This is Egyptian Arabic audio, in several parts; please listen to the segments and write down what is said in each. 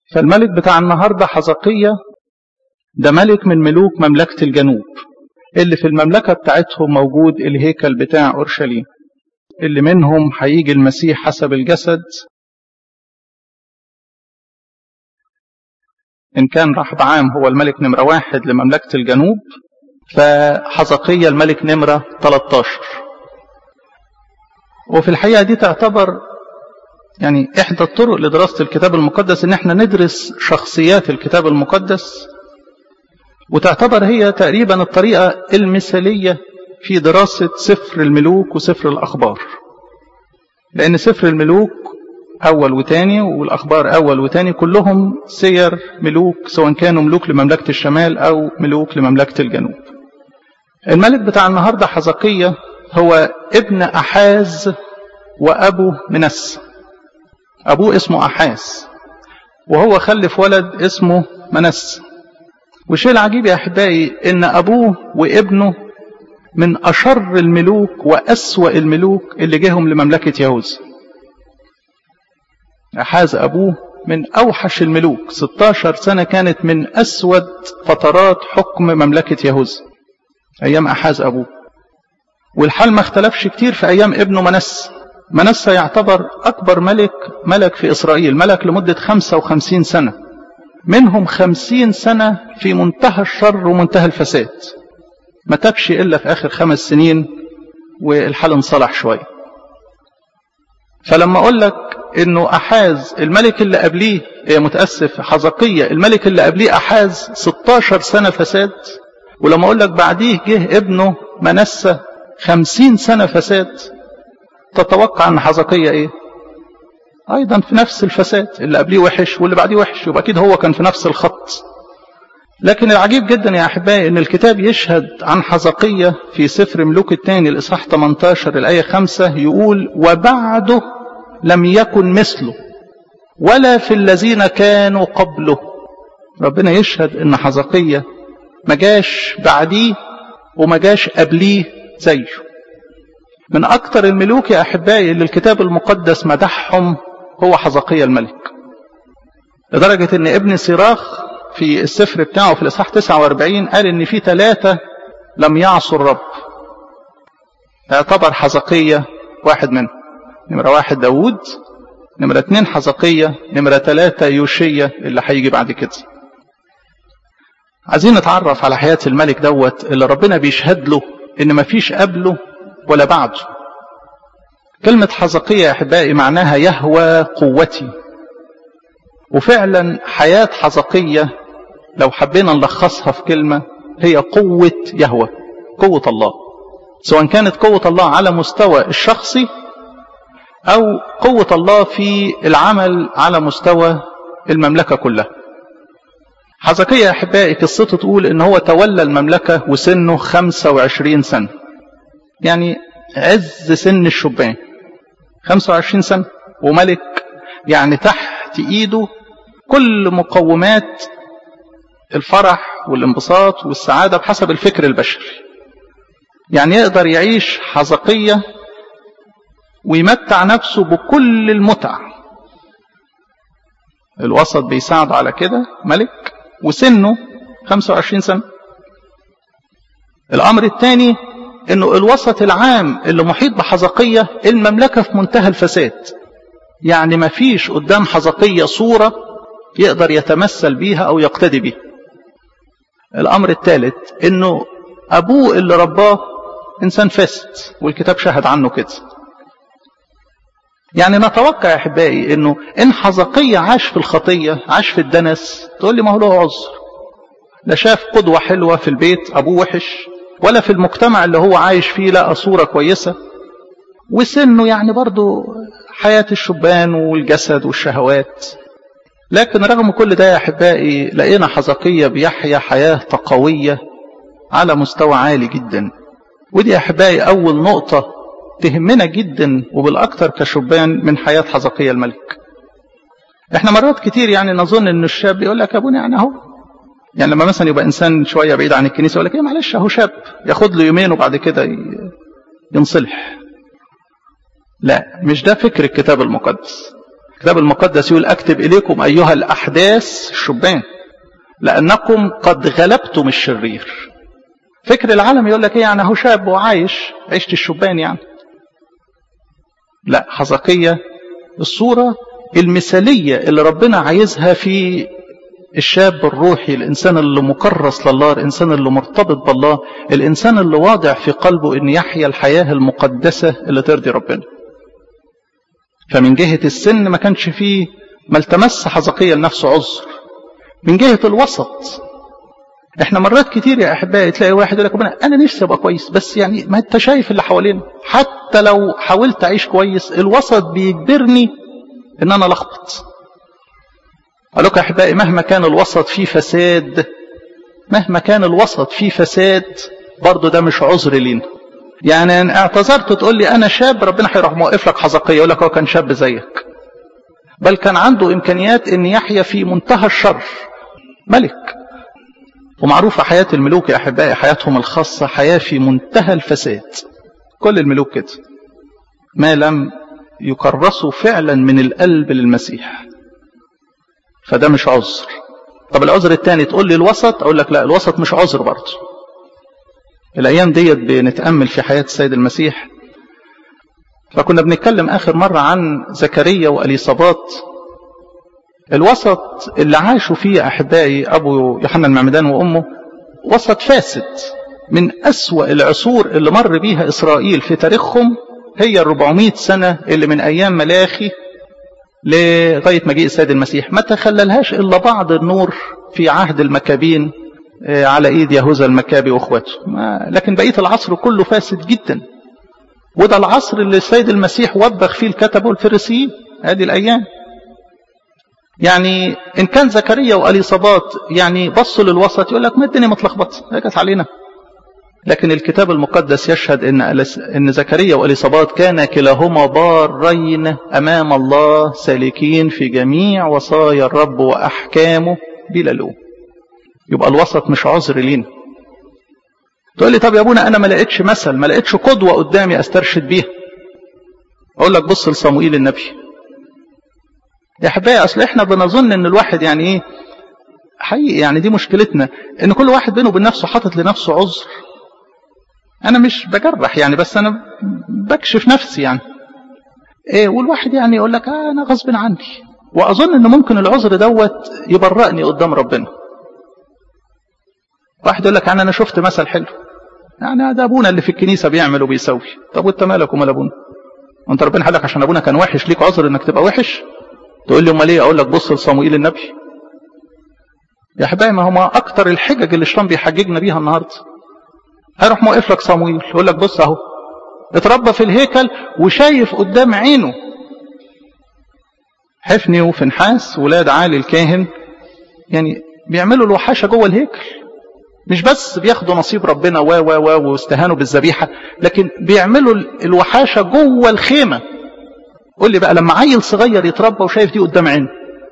فالملك بتاع النهاردة حزقية ده ملك من ملوك مملكة الجنوب اللي في المملكة بتاعتهم موجود الهيكل بتاع أورشليم اللي منهم هيجي المسيح حسب الجسد إن كان رحبعام هو الملك نمرة واحد لمملكة الجنوب فحزقية الملك نمرة 13 وفي الحقيقة دي تعتبر يعني إحدى الطرق لدراسة الكتاب المقدس إن احنا ندرس شخصيات الكتاب المقدس وتعتبر هي تقريبا الطريقة المثالية في دراسة سفر الملوك وسفر الأخبار لأن سفر الملوك أول وتاني والأخبار أول وتاني كلهم سير ملوك سواء كانوا ملوك لمملكة الشمال أو ملوك لمملكة الجنوب الملك بتاع النهاردة حزقية هو ابن أحاز وأبو منس أبوه اسمه أحاز وهو خلف ولد اسمه منس والشيء العجيب يا أحبائي إن أبوه وابنه من أشر الملوك وأسوأ الملوك اللي جاهم لمملكة يهوذا أحاز أبوه من أوحش الملوك 16 سنة كانت من أسود فترات حكم مملكة يهوذا أيام أحاز أبوه والحال ما اختلفش كتير في أيام ابنه منس منس يعتبر أكبر ملك ملك في إسرائيل ملك لمدة 55 سنة منهم 50 سنة في منتهى الشر ومنتهى الفساد ما تبش إلا في آخر خمس سنين والحال انصلح شوية فلما أقول لك إنه أحاز الملك اللي قبليه متأسف حزقية الملك اللي قبليه أحاز 16 سنة فساد ولما أقول لك بعديه جه ابنه منسى 50 سنة فساد تتوقع أن حزقية إيه؟ أيضا في نفس الفساد اللي قبليه وحش واللي بعديه وحش يبقى أكيد هو كان في نفس الخط لكن العجيب جدا يا أحبائي أن الكتاب يشهد عن حزقية في سفر ملوك الثاني الإصحاح 18 الآية 5 يقول وبعده لم يكن مثله ولا في الذين كانوا قبله ربنا يشهد أن حزقية ما جاش بعديه وما جاش قبليه زيه من أكثر الملوك يا أحبائي اللي الكتاب المقدس مدحهم هو حزقية الملك لدرجة أن ابن سيراخ في السفر بتاعه في الإصحاح 49 قال إن في ثلاثة لم يعصوا الرب اعتبر حزقية واحد منهم نمرة واحد داود نمرة اتنين حزقية نمرة ثلاثة يوشية اللي هيجي بعد كده عايزين نتعرف على حياة الملك دوت اللي ربنا بيشهد له إن مفيش قبله ولا بعده كلمة حزقية يا أحبائي معناها يهوى قوتي وفعلا حياة حزقية لو حبينا نلخصها في كلمة هي قوة يهوى قوة الله سواء كانت قوة الله على مستوى الشخصي أو قوة الله في العمل على مستوى المملكة كلها حزقية يا أحبائي قصته تقول إن هو تولى المملكة وسنه 25 سنة يعني عز سن الشبان 25 سنة وملك يعني تحت إيده كل مقومات الفرح والانبساط والسعادة بحسب الفكر البشري يعني يقدر يعيش حزقية ويمتع نفسه بكل المتع الوسط بيساعد على كده ملك وسنه 25 سنة الأمر الثاني انه الوسط العام اللي محيط بحزقية المملكة في منتهى الفساد يعني ما فيش قدام حزقية صورة يقدر يتمثل بيها او يقتدي بيها الامر الثالث انه ابوه اللي رباه انسان فاسد والكتاب شهد عنه كده يعني نتوقع يا احبائي انه ان حزقية عاش في الخطية عاش في الدنس تقول لي ما هو له عذر لا شاف قدوة حلوة في البيت ابوه وحش ولا في المجتمع اللي هو عايش فيه لقى صورة كويسة وسنه يعني برضو حياة الشبان والجسد والشهوات لكن رغم كل ده يا أحبائي لقينا حزقية بيحيا حياة تقوية على مستوى عالي جدا ودي يا أحبائي أول نقطة تهمنا جدا وبالأكثر كشبان من حياة حزقية الملك احنا مرات كتير يعني نظن ان الشاب يقول لك ابونا يعني اهو يعني لما مثلا يبقى انسان شويه بعيد عن الكنيسه يقول لك ايه معلش اهو شاب ياخد له يومين وبعد كده ينصلح لا مش ده فكر الكتاب المقدس الكتاب المقدس يقول أكتب إليكم أيها الأحداث الشبان لأنكم قد غلبتم الشرير فكر العالم يقول لك ايه يعني هو شاب وعايش عيشة الشبان يعني لا حزقية الصورة المثالية اللي ربنا عايزها في الشاب الروحي الإنسان اللي مكرس لله الإنسان اللي مرتبط بالله الإنسان اللي واضع في قلبه أن يحيا الحياة المقدسة اللي ترضي ربنا فمن جهة السن ما كانش فيه ما التمس حزقية لنفسه عذر من جهة الوسط احنا مرات كتير يا احبائي تلاقي واحد يقول لك انا نفسي ابقى كويس بس يعني ما انت شايف اللي حوالينا حتى لو حاولت اعيش كويس الوسط بيجبرني ان انا لخبط قال لكم يا احبائي مهما كان الوسط فيه فساد مهما كان الوسط فيه فساد برضه ده مش عذر لينا يعني ان اعتذرت تقول لي انا شاب ربنا هيروح موقف لك حزقيه يقول لك هو كان شاب زيك بل كان عنده امكانيات ان يحيا في منتهى الشر ملك ومعروفة حياة الملوك يا أحبائي حياتهم الخاصة حياة في منتهى الفساد كل الملوك كده ما لم يكرسوا فعلا من القلب للمسيح فده مش عذر طب العذر الثاني تقول لي الوسط أقول لك لا الوسط مش عذر برضه الأيام ديت بنتأمل في حياة السيد المسيح فكنا بنتكلم آخر مرة عن زكريا وأليصابات الوسط اللي عاشوا فيه أحبائي أبو يوحنا المعمدان وأمه وسط فاسد من أسوأ العصور اللي مر بيها إسرائيل في تاريخهم هي الربعمائة سنة اللي من أيام ملاخي لغاية مجيء السيد المسيح ما تخللهاش إلا بعض النور في عهد المكابين على إيد يهوذا المكابي وإخواته لكن بقية العصر كله فاسد جدا وده العصر اللي السيد المسيح وبخ فيه الكتبة والفريسيين هذه الأيام يعني إن كان زكريا وأليصابات يعني بصوا للوسط يقول لك ما الدنيا متلخبطة جت علينا لكن الكتاب المقدس يشهد إن إن زكريا وأليصابات كان كلاهما بارين أمام الله سالكين في جميع وصايا الرب وأحكامه بلا لوم يبقى الوسط مش عذر لينا تقول لي طب يا ابونا أنا ما لقيتش مثل ما لقيتش قدوة قدامي أسترشد بيها أقول لك بص لصموئيل النبي يا احبائي اصل احنا بنظن ان الواحد يعني ايه حقيقي يعني دي مشكلتنا ان كل واحد بينه وبين نفسه حاطط لنفسه عذر انا مش بجرح يعني بس انا بكشف نفسي يعني ايه والواحد يعني يقول لك آه انا غصب عني واظن ان ممكن العذر دوت يبرئني قدام ربنا واحد يقول لك يعني انا شفت مثل حلو يعني ده ابونا اللي في الكنيسه بيعمل وبيسوي طب وانت مالك ومال ابونا وانت ربنا حالك عشان ابونا كان وحش ليك عذر انك تبقى وحش تقول لي امال ايه اقول لك بص لصموئيل النبي يا حبايبي ما هما اكتر الحجج اللي الشيطان بيحججنا بيها النهارده هيروح موقف لك صموئيل يقول لك بص اهو اتربى في الهيكل وشايف قدام عينه حفني وفنحاس ولاد عالي الكاهن يعني بيعملوا الوحاشه جوه الهيكل مش بس بياخدوا نصيب ربنا و و و واستهانوا بالذبيحه لكن بيعملوا الوحاشه جوه الخيمه قول لي بقى لما عيل صغير يتربى وشايف دي قدام عينه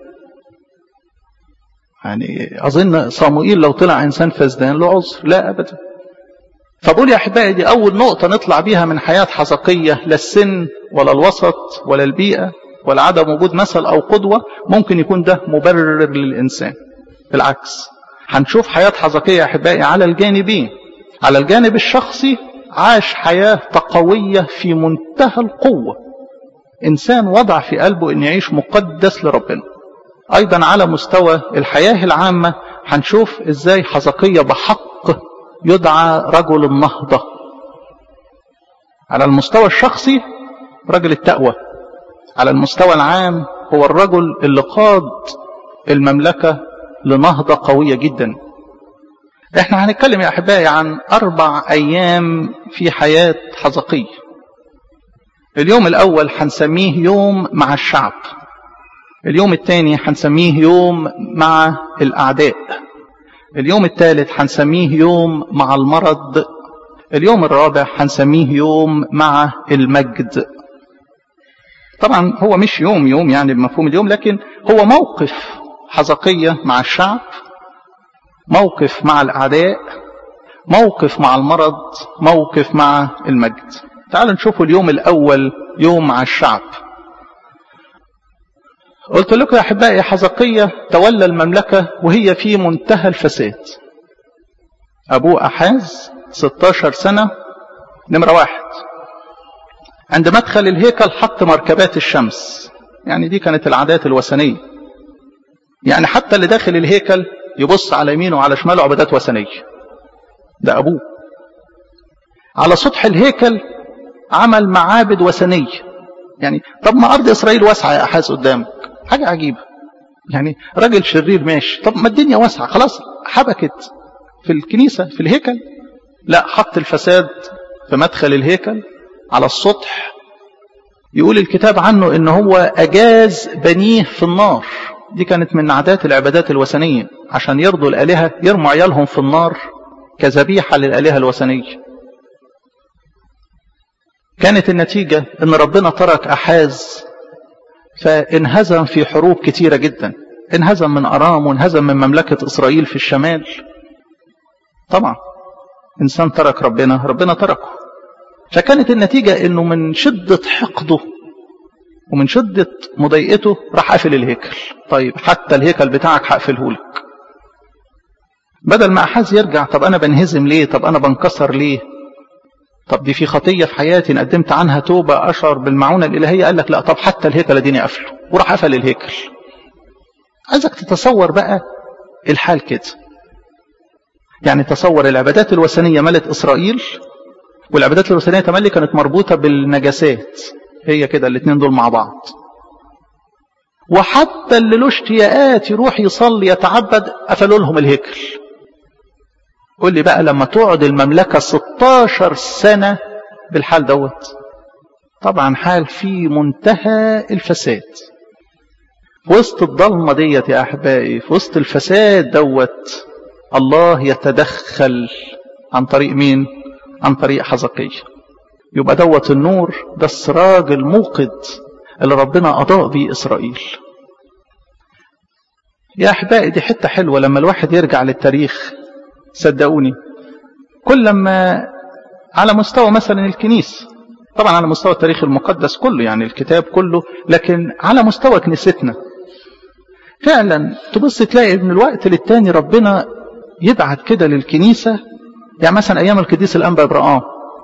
يعني اظن صموئيل لو طلع انسان فزدان له عذر لا ابدا فبقول يا احبائي دي اول نقطه نطلع بيها من حياه حزقيه لا السن ولا الوسط ولا البيئه ولا عدم وجود مثل او قدوه ممكن يكون ده مبرر للانسان بالعكس هنشوف حياه حزقيه يا احبائي على الجانبين على الجانب الشخصي عاش حياه تقويه في منتهى القوه إنسان وضع في قلبه أن يعيش مقدس لربنا أيضا على مستوى الحياة العامة هنشوف إزاي حزقية بحق يدعى رجل النهضة على المستوى الشخصي رجل التقوى على المستوى العام هو الرجل اللي قاد المملكة لنهضة قوية جدا احنا هنتكلم يا أحبائي عن أربع أيام في حياة حزقية اليوم الأول هنسميه يوم مع الشعب اليوم الثاني هنسميه يوم مع الأعداء اليوم الثالث هنسميه يوم مع المرض اليوم الرابع هنسميه يوم مع المجد طبعا هو مش يوم يوم يعني بمفهوم اليوم لكن هو موقف حزقية مع الشعب موقف مع الأعداء موقف مع المرض موقف مع المجد تعالوا نشوفوا اليوم الأول يوم مع الشعب قلت لكم يا أحبائي حزقية تولى المملكة وهي في منتهى الفساد أبوه أحاز 16 سنة نمرة واحد عند مدخل الهيكل حط مركبات الشمس يعني دي كانت العادات الوثنية يعني حتى اللي داخل الهيكل يبص على يمينه وعلى شماله عبادات وثنية ده أبوه على سطح الهيكل عمل معابد وثنية يعني طب ما أرض إسرائيل واسعة يا أحاز قدامك حاجة عجيبة يعني راجل شرير ماشي طب ما الدنيا واسعة خلاص حبكت في الكنيسة في الهيكل لا حط الفساد في مدخل الهيكل على السطح يقول الكتاب عنه ان هو اجاز بنيه في النار دي كانت من عادات العبادات الوثنية عشان يرضوا الالهة يرموا عيالهم في النار كذبيحة للالهة الوثنية كانت النتيجة ان ربنا ترك احاز فانهزم في حروب كتيرة جدا انهزم من ارام وانهزم من مملكة اسرائيل في الشمال طبعا انسان ترك ربنا ربنا تركه فكانت النتيجة انه من شدة حقده ومن شدة مضايقته راح قافل الهيكل طيب حتى الهيكل بتاعك هقفله لك بدل ما أحاز يرجع طب أنا بنهزم ليه طب أنا بنكسر ليه طب دي في خطية في حياتي إن قدمت عنها توبة أشعر بالمعونة الإلهية قال لك لا طب حتى الهيكل اديني قفله وراح قفل الهيكل عايزك تتصور بقى الحال كده يعني تصور العبادات الوثنية ملت إسرائيل والعبادات الوثنية تملي كانت مربوطة بالنجاسات هي كده الاثنين دول مع بعض وحتى اللي له اشتياقات يروح يصلي يتعبد قفلوا لهم الهيكل قول لي بقى لما تقعد المملكة 16 سنة بالحال دوت طبعا حال في منتهى الفساد في وسط الضلمة ديت يا أحبائي في وسط الفساد دوت الله يتدخل عن طريق مين عن طريق حزقية يبقى دوت النور ده السراج الموقد اللي ربنا أضاء بيه إسرائيل يا أحبائي دي حتة حلوة لما الواحد يرجع للتاريخ صدقوني كل ما على مستوى مثلا الكنيسة طبعا على مستوى التاريخ المقدس كله يعني الكتاب كله لكن على مستوى كنيستنا فعلا تبص تلاقي من الوقت للتاني ربنا يبعت كده للكنيسة يعني مثلا أيام القديس الأنبا إبراهام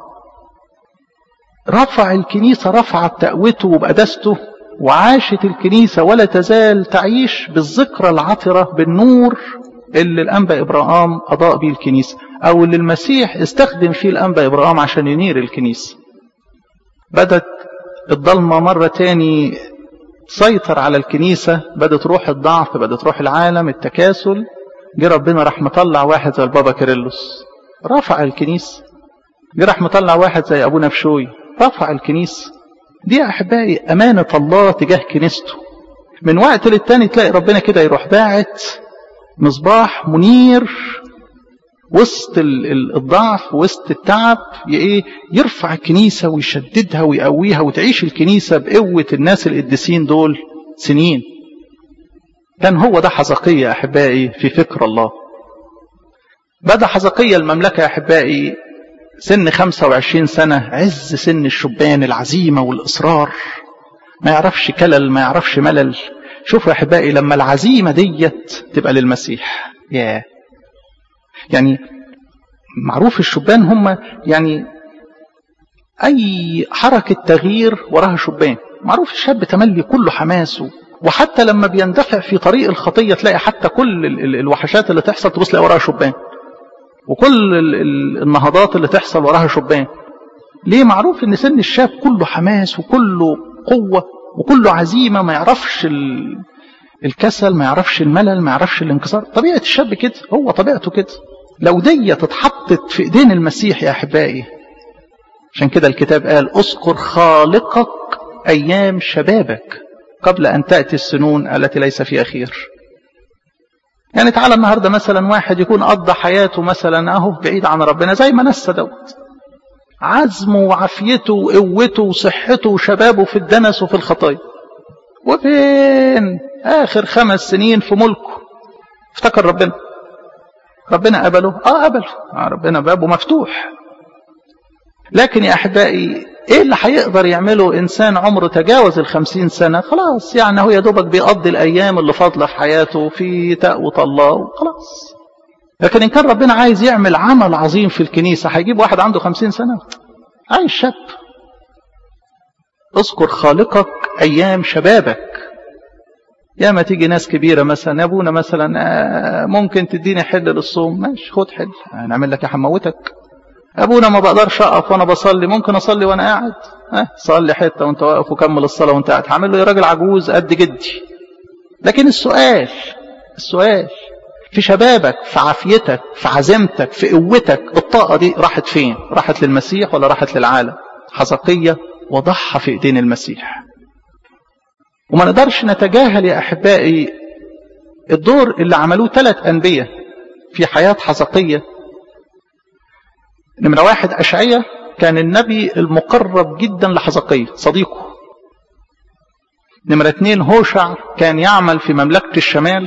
رفع الكنيسة رفع بتقوته وبقدسته وعاشت الكنيسة ولا تزال تعيش بالذكرى العطرة بالنور اللي الأنبا إبراهام أضاء به الكنيسة أو اللي المسيح استخدم فيه الأنبا إبراهام عشان ينير الكنيسة بدت الضلمة مرة تاني تسيطر على الكنيسة بدت روح الضعف بدت روح العالم التكاسل جه ربنا راح مطلع واحد زي البابا كيرلس رفع الكنيسة جه راح مطلع واحد زي أبونا بشوي رفع الكنيسة دي يا أحبائي أمانة الله تجاه كنيسته من وقت للتاني تلاقي ربنا كده يروح باعت مصباح منير وسط الضعف وسط التعب ايه يرفع الكنيسة ويشددها ويقويها وتعيش الكنيسة بقوة الناس القديسين دول سنين كان هو ده حزقية أحبائي في فكر الله بدأ حزقية المملكة يا أحبائي سن 25 سنة عز سن الشبان العزيمة والإصرار ما يعرفش كلل ما يعرفش ملل شوفوا يا أحبائي لما العزيمة ديت تبقى للمسيح ياه يعني معروف الشبان هم يعني أي حركة تغيير وراها شبان معروف الشاب تملي كله حماس وحتى لما بيندفع في طريق الخطية تلاقي حتى كل الوحشات اللي تحصل تبص تلاقي وراها شبان وكل النهضات اللي تحصل وراها شبان ليه معروف ان سن الشاب كله حماس وكله قوة وكله عزيمة ما يعرفش الكسل ما يعرفش الملل ما يعرفش الانكسار طبيعة الشاب كده هو طبيعته كده لو دي اتحطت في ايدين المسيح يا احبائي عشان كده الكتاب قال اذكر خالقك ايام شبابك قبل ان تأتي السنون التي ليس فيها خير يعني تعالى النهارده مثلا واحد يكون قضى حياته مثلا اهو بعيد عن ربنا زي ما نسى دوت عزمه وعافيته وقوته وصحته وشبابه في الدنس وفي الخطايا وفين اخر خمس سنين في ملكه افتكر ربنا ربنا قبله اه قبله آه ربنا بابه مفتوح لكن يا احبائي ايه اللي هيقدر يعمله انسان عمره تجاوز الخمسين سنة خلاص يعني هو يا دوبك بيقضي الايام اللي فاضلة في حياته في تقوى الله وخلاص لكن ان كان ربنا عايز يعمل عمل عظيم في الكنيسة هيجيب واحد عنده خمسين سنة عايز شاب اذكر خالقك ايام شبابك يا ما تيجي ناس كبيرة مثلا يا ابونا مثلا ممكن تديني حل للصوم ماشي خد حل هنعمل لك هموتك ابونا ما بقدرش اقف وانا بصلي ممكن اصلي وانا قاعد ها صلي حته وانت واقف وكمل الصلاه وانت قاعد هعمل له يا راجل عجوز قد جدي لكن السؤال السؤال في شبابك في عافيتك في عزيمتك في قوتك الطاقه دي راحت فين راحت للمسيح ولا راحت للعالم حزقيه وضعها في ايدين المسيح وما نقدرش نتجاهل يا احبائي الدور اللي عملوه ثلاث انبياء في حياه حزقيه نمرة واحد أشعية كان النبي المقرب جدا لحزقية صديقه نمرة اثنين هوشع كان يعمل في مملكة الشمال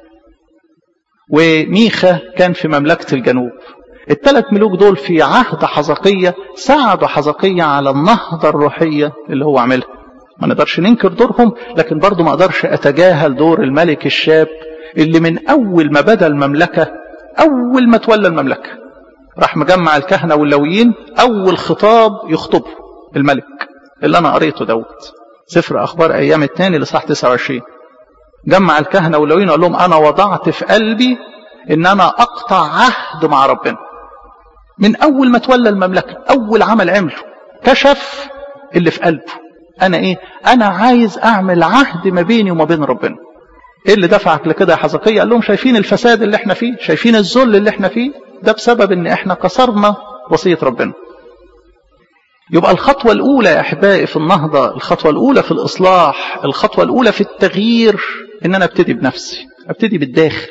وميخا كان في مملكة الجنوب الثلاث ملوك دول في عهد حزقية ساعدوا حزقية على النهضة الروحية اللي هو عملها ما نقدرش ننكر دورهم لكن برضه ما اقدرش اتجاهل دور الملك الشاب اللي من اول ما بدا المملكة اول ما تولى المملكة راح مجمع الكهنة واللويين أول خطاب يخطبه الملك اللي أنا قريته دوت سفر أخبار أيام الثاني لصح 29 جمع الكهنة واللويين وقال لهم أنا وضعت في قلبي إن أنا أقطع عهد مع ربنا من أول ما تولى المملكة أول عمل عمله كشف اللي في قلبه أنا إيه أنا عايز أعمل عهد ما بيني وما بين ربنا إيه اللي دفعك لكده يا حزقية قال لهم شايفين الفساد اللي احنا فيه شايفين الذل اللي احنا فيه ده بسبب ان احنا كسرنا وصية ربنا يبقى الخطوة الأولى يا أحبائي في النهضة الخطوة الأولى في الإصلاح الخطوة الأولى في التغيير إن أنا أبتدي بنفسي أبتدي بالداخل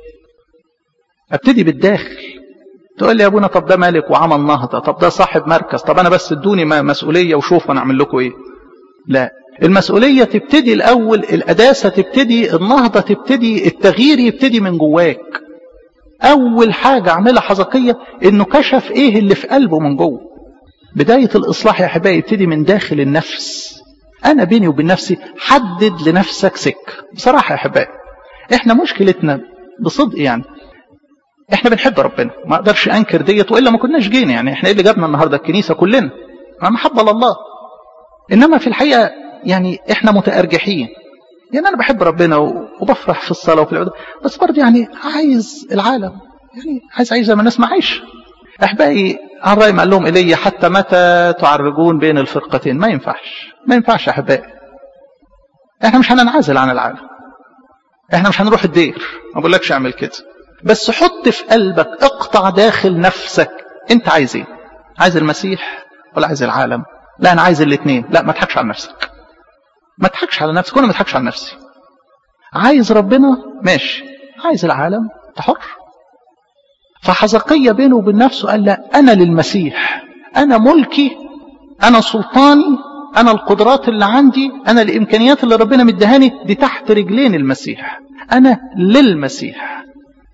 أبتدي بالداخل تقول لي يا أبونا طب ده مالك وعمل نهضة طب ده صاحب مركز طب أنا بس ادوني مسؤولية وشوف أنا أعمل لكم إيه لا المسؤولية تبتدي الأول القداسة تبتدي النهضة تبتدي التغيير يبتدي من جواك أول حاجة عملها حزقية إنه كشف إيه اللي في قلبه من جوه بداية الإصلاح يا حبايبي يبتدي من داخل النفس أنا بيني وبين نفسي حدد لنفسك سك بصراحة يا حبايبي إحنا مشكلتنا بصدق يعني إحنا بنحب ربنا ما أقدرش أنكر ديت وإلا ما كناش جينا يعني إحنا إيه اللي جابنا النهاردة الكنيسة كلنا ما محبة لله إنما في الحقيقة يعني إحنا متأرجحين يعني أنا بحب ربنا وبفرح في الصلاة وفي العبادة بس برضه يعني عايز العالم يعني عايز عايز زي ما الناس ما عايش أحبائي عن رأي قال لهم إلي حتى متى تعرجون بين الفرقتين ما ينفعش ما ينفعش أحبائي إحنا مش هننعزل عن العالم إحنا مش هنروح الدير ما بقولكش اعمل كده بس حط في قلبك اقطع داخل نفسك أنت عايز إيه عايز المسيح ولا عايز العالم لا أنا عايز الاثنين لا ما تضحكش على نفسك ما تضحكش على نفسك وانا ما تضحكش على نفسي عايز ربنا ماشي عايز العالم انت حر فحزقية بينه وبين نفسه قال لا أنا للمسيح أنا ملكي أنا سلطاني أنا القدرات اللي عندي أنا الإمكانيات اللي ربنا مدهاني دي تحت رجلين المسيح أنا للمسيح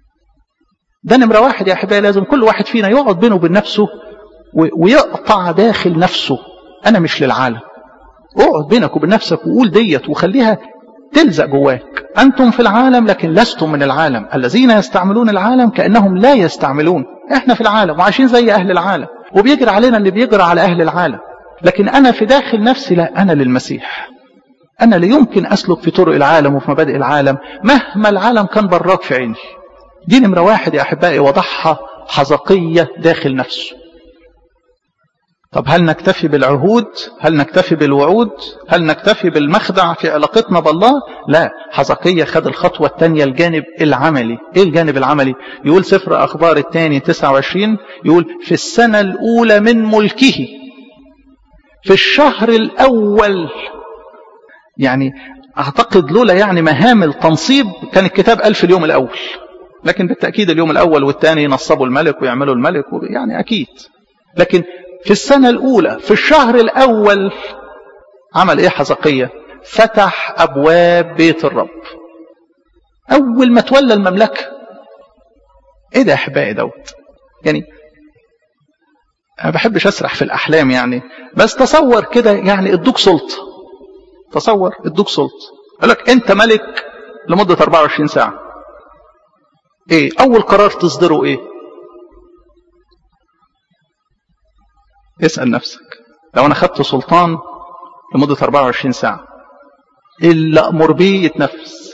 ده نمرة واحد يا أحبائي لازم كل واحد فينا يقعد بينه وبين نفسه ويقطع داخل نفسه أنا مش للعالم اقعد بينك وبين نفسك وقول ديت وخليها تلزق جواك أنتم في العالم لكن لستم من العالم الذين يستعملون العالم كأنهم لا يستعملون احنا في العالم وعايشين زي أهل العالم وبيجري علينا اللي بيجري على أهل العالم لكن أنا في داخل نفسي لا أنا للمسيح أنا لا يمكن أسلك في طرق العالم وفي مبادئ العالم مهما العالم كان براك في عيني دي نمرة واحد يا أحبائي وضعها حزقية داخل نفسه طب هل نكتفي بالعهود هل نكتفي بالوعود هل نكتفي بالمخدع في علاقتنا بالله لا حزقية خد الخطوة الثانية الجانب العملي ايه الجانب العملي يقول سفر اخبار الثاني 29 يقول في السنة الاولى من ملكه في الشهر الاول يعني اعتقد لولا يعني مهام التنصيب كان الكتاب قال في اليوم الاول لكن بالتأكيد اليوم الاول والثاني نصبوا الملك ويعملوا الملك يعني اكيد لكن في السنة الأولى في الشهر الأول عمل إيه حزقية فتح أبواب بيت الرب أول ما تولى المملكة إيه ده يا أحبائي دوت يعني أنا بحبش أسرح في الأحلام يعني بس تصور كده يعني ادوك سلطة تصور ادوك سلطة يقول لك أنت ملك لمدة 24 ساعة إيه أول قرار تصدره إيه اسأل نفسك لو أنا خدت سلطان لمدة 24 ساعة اللي أمر بيه يتنفس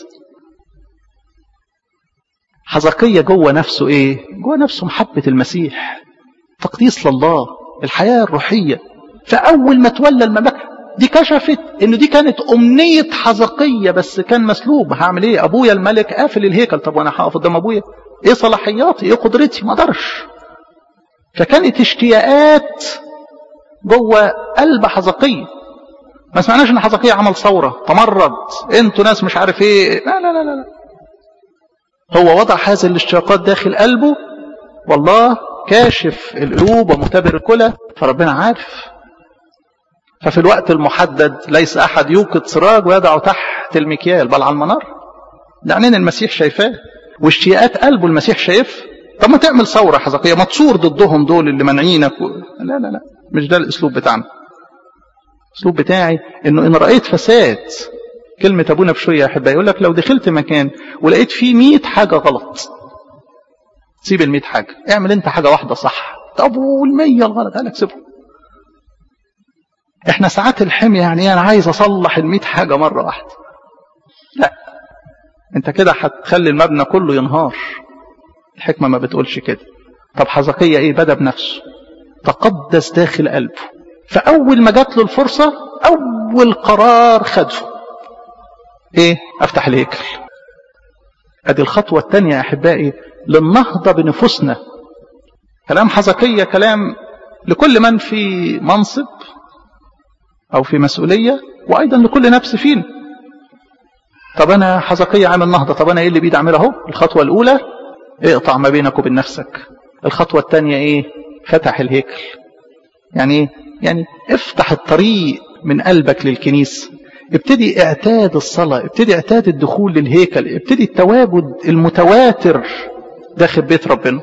حزقية جوه نفسه إيه جوه نفسه محبة المسيح تقديس لله الحياة الروحية فأول ما تولى المملكة دي كشفت إنه دي كانت أمنية حزقية بس كان مسلوب هعمل إيه أبويا الملك قافل الهيكل طب وأنا هقف قدام أبويا إيه صلاحياتي إيه قدرتي ما أقدرش فكانت اشتياقات جوه قلب حزقية ما سمعناش ان حزقية عمل ثورة تمرد انتوا ناس مش عارف ايه لا لا لا لا هو وضع هذه الاشتياقات داخل قلبه والله كاشف القلوب ومختبر الكلى فربنا عارف ففي الوقت المحدد ليس احد يوقد سراج ويضعه تحت المكيال بل على المنار ده عينين المسيح شايفاه واشتياقات قلبه المسيح شايف طب ما تعمل ثورة حزقية ما تصور ضدهم دول اللي منعينك و... لا لا لا مش ده الاسلوب بتاعنا الاسلوب بتاعي انه ان رايت فساد كلمة ابونا بشوية يا احبائي يقول لك لو دخلت مكان ولقيت فيه 100 حاجة غلط سيب ال 100 حاجة اعمل انت حاجة واحدة صح طب وال100 الغلط قال لك سيبهم احنا ساعات الحمية يعني انا عايز اصلح ال100 حاجة مرة واحدة لا انت كده هتخلي المبنى كله ينهار الحكمة ما بتقولش كده طب حزقية ايه بدا بنفسه تقدس داخل قلبه فأول ما جات له الفرصة أول قرار خده إيه أفتح الهيكل أدي الخطوة الثانية يا أحبائي للنهضة بنفوسنا كلام حزقية كلام لكل من في منصب أو في مسؤولية وأيضا لكل نفس فينا طب أنا حزقية عامل نهضة طب أنا إيه اللي بيدي أعمله الخطوة الأولى اقطع ما بينك وبين نفسك الخطوة الثانية إيه فتح الهيكل يعني ايه يعني افتح الطريق من قلبك للكنيسة ابتدي اعتاد الصلاة ابتدي اعتاد الدخول للهيكل ابتدي التواجد المتواتر داخل بيت ربنا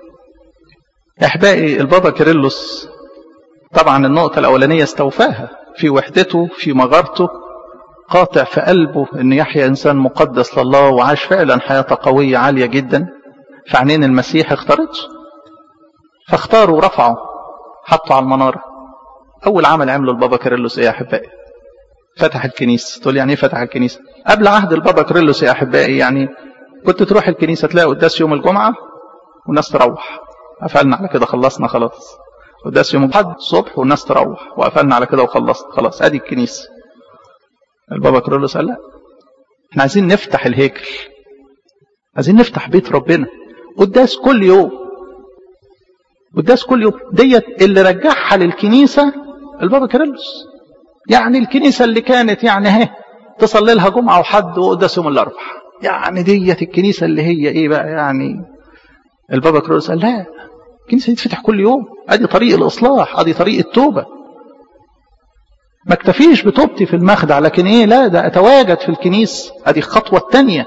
احبائي البابا كيرلس طبعا النقطة الأولانية استوفاها في وحدته في مغارته قاطع في قلبه أن يحيى إنسان مقدس لله وعاش فعلا حياة قوية عالية جدا فعنين المسيح اختارته فاختاروا ورفعوا حطوا على المنارة أول عمل عمله البابا كيرلس إيه يا أحبائي فتح الكنيسة تقول يعني إيه فتح الكنيسة قبل عهد البابا كيرلس يا أحبائي يعني كنت تروح الكنيسة تلاقي قداس يوم الجمعة والناس تروح قفلنا على كده خلصنا خلاص قداس يوم الأحد الصبح والناس تروح وقفلنا على كده وخلصت خلاص ادي الكنيسة البابا كيرلس قال لا احنا عايزين نفتح الهيكل عايزين نفتح بيت ربنا قداس كل يوم قداس كل يوم ديت اللي رجعها للكنيسة البابا كيرلس يعني الكنيسة اللي كانت يعني اهي تصلي لها جمعة وحد وقداس يوم الأربع يعني ديت الكنيسة اللي هي ايه بقى يعني البابا كيرلس قال لا الكنيسة تتفتح كل يوم ادي طريق الإصلاح ادي طريق التوبة ما اكتفيش بتوبتي في المخدع لكن ايه لا ده اتواجد في الكنيسة ادي الخطوة الثانية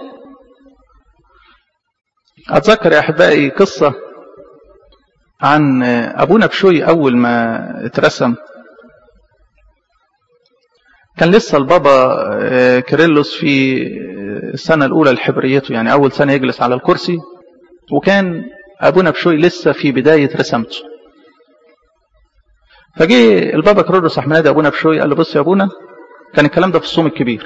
اتذكر يا احبائي قصة عن ابونا بشوي اول ما اترسم كان لسه البابا كيرلس في السنة الأولى لحبريته يعني أول سنة يجلس على الكرسي وكان أبونا بشوي لسه في بداية رسمته فجه البابا كيرلس راح منادي أبونا بشوي قال له بص يا أبونا كان الكلام ده في الصوم الكبير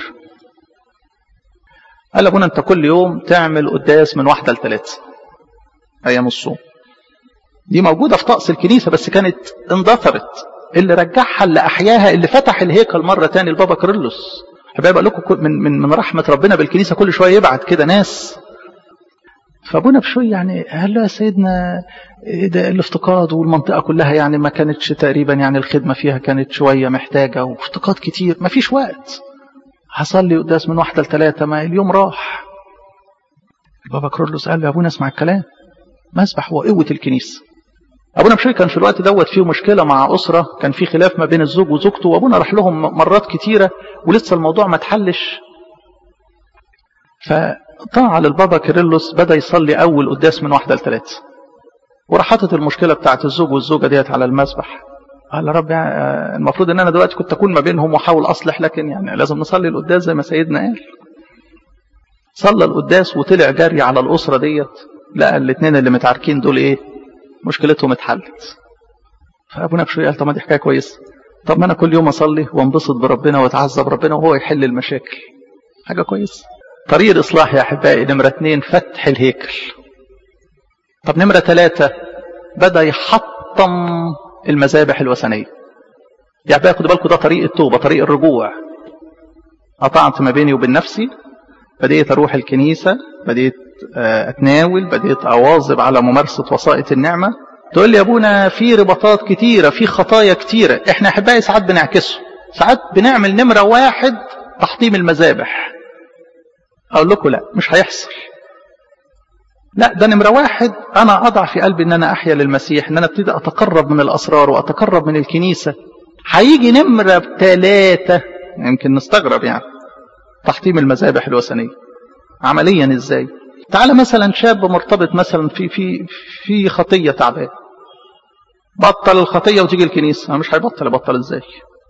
قال له أبونا أنت كل يوم تعمل قداس من واحدة لثلاثة أيام الصوم دي موجودة في طقس الكنيسة بس كانت اندثرت اللي رجعها اللي أحياها اللي فتح الهيكل مرة تاني البابا كيرلس حبايب لكم من, من, من رحمة ربنا بالكنيسة كل شوية يبعت كده ناس فابونا بشوي يعني قال له يا سيدنا ده الافتقاد والمنطقة كلها يعني ما كانتش تقريبا يعني الخدمة فيها كانت شوية محتاجة وافتقاد كتير ما فيش وقت حصل لي قداس من واحدة لثلاثة ما اليوم راح البابا كيرلس قال له يا ابونا اسمع الكلام مسبح هو قوة الكنيسة ابونا بشوي كان في الوقت دوت فيه مشكله مع اسره كان في خلاف ما بين الزوج وزوجته وابونا راح لهم مرات كتيره ولسه الموضوع ما اتحلش فطاع على البابا كيرلس بدا يصلي اول قداس من واحده لثلاثه وراح حاطط المشكله بتاعت الزوج والزوجه ديت على المسبح قال يا رب يعني المفروض ان انا دلوقتي كنت اكون ما بينهم واحاول اصلح لكن يعني لازم نصلي القداس زي ما سيدنا قال صلى القداس وطلع جري على الاسره ديت لقى الاثنين اللي متعاركين دول ايه مشكلتهم اتحلت فابونا بشوي قال طب ما دي حكايه كويسه طب ما انا كل يوم اصلي وانبسط بربنا واتعذب بربنا وهو يحل المشاكل حاجه كويسه طريق الاصلاح يا احبائي نمره اثنين فتح الهيكل طب نمره ثلاثه بدا يحطم المذابح الوثنيه يا احبائي خدوا بالكم ده طريق التوبه طريق الرجوع قطعت ما بيني وبين نفسي بديت اروح الكنيسه بديت اتناول بديت اواظب على ممارسه وسائط النعمه تقول لي يا ابونا في رباطات كتيره في خطايا كتيره احنا احبائي ساعات بنعكسه ساعات بنعمل نمره واحد تحطيم المذابح اقول لكم لا مش هيحصل لا ده نمره واحد انا اضع في قلبي ان انا احيا للمسيح ان انا ابتدي اتقرب من الاسرار واتقرب من الكنيسه هيجي نمره ثلاثه يمكن نستغرب يعني تحطيم المذابح الوثنيه عمليا ازاي تعال مثلا شاب مرتبط مثلا في في في خطيه تعبان بطل الخطيه وتيجي الكنيسه مش هيبطل يبطل ازاي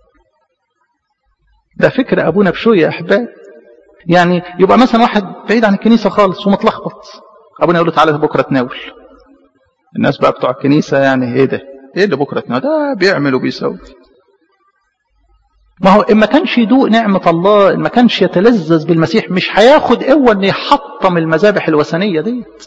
ده فكر ابونا بشويه يا احباب يعني يبقى مثلا واحد بعيد عن الكنيسه خالص ومتلخبط ابونا يقول له تعالى بكره تناول الناس بقى بتوع الكنيسه يعني ايه ده ايه اللي بكره تناول ده بيعمل وبيسوي ما هو إن ما كانش يدوق نعمة الله إن ما كانش يتلذذ بالمسيح مش هياخد قوة إن يحطم المذابح الوثنية ديت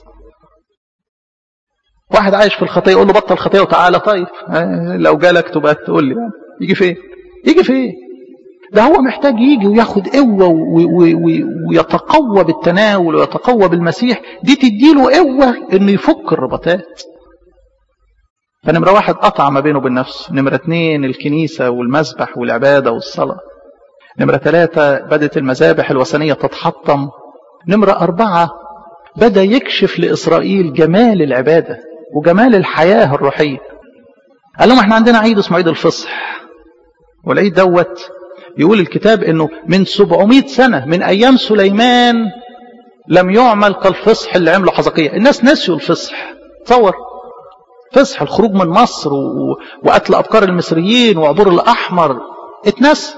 واحد عايش في الخطية يقول له بطل الخطية وتعالى طيب لو جالك تبقى تقول لي يعني يجي فين يجي فين ده هو محتاج يجي وياخد قوة ويتقوى بالتناول ويتقوى بالمسيح دي تديله قوة إنه يفك الرباطات فنمرة واحد قطع ما بينه وبين نفسه نمرة اثنين الكنيسة والمسبح والعبادة والصلاة نمرة ثلاثة بدت المذابح الوثنية تتحطم نمرة أربعة بدأ يكشف لإسرائيل جمال العبادة وجمال الحياة الروحية قال لهم احنا عندنا عيد اسمه عيد الفصح والعيد دوت يقول الكتاب انه من 700 سنة من ايام سليمان لم يعمل كالفصح اللي عمله حزقية الناس نسيوا الفصح تصور فصح الخروج من مصر و... وقتل أبكار المصريين وعبور الأحمر اتنسى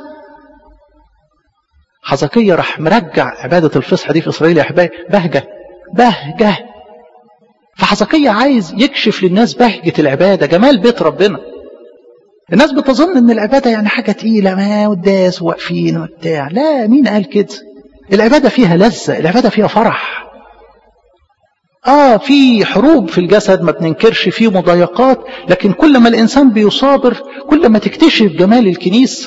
حزقية راح مرجع عبادة الفصح دي في إسرائيل يا أحبائي بهجة بهجة فحزقية عايز يكشف للناس بهجة العبادة جمال بيت ربنا الناس بتظن ان العبادة يعني حاجة تقيلة ما قداس واقفين وبتاع لا مين قال كده العبادة فيها لذة العبادة فيها فرح آه في حروب في الجسد ما بننكرش في مضايقات لكن كل ما الإنسان بيصابر كل ما تكتشف جمال الكنيسة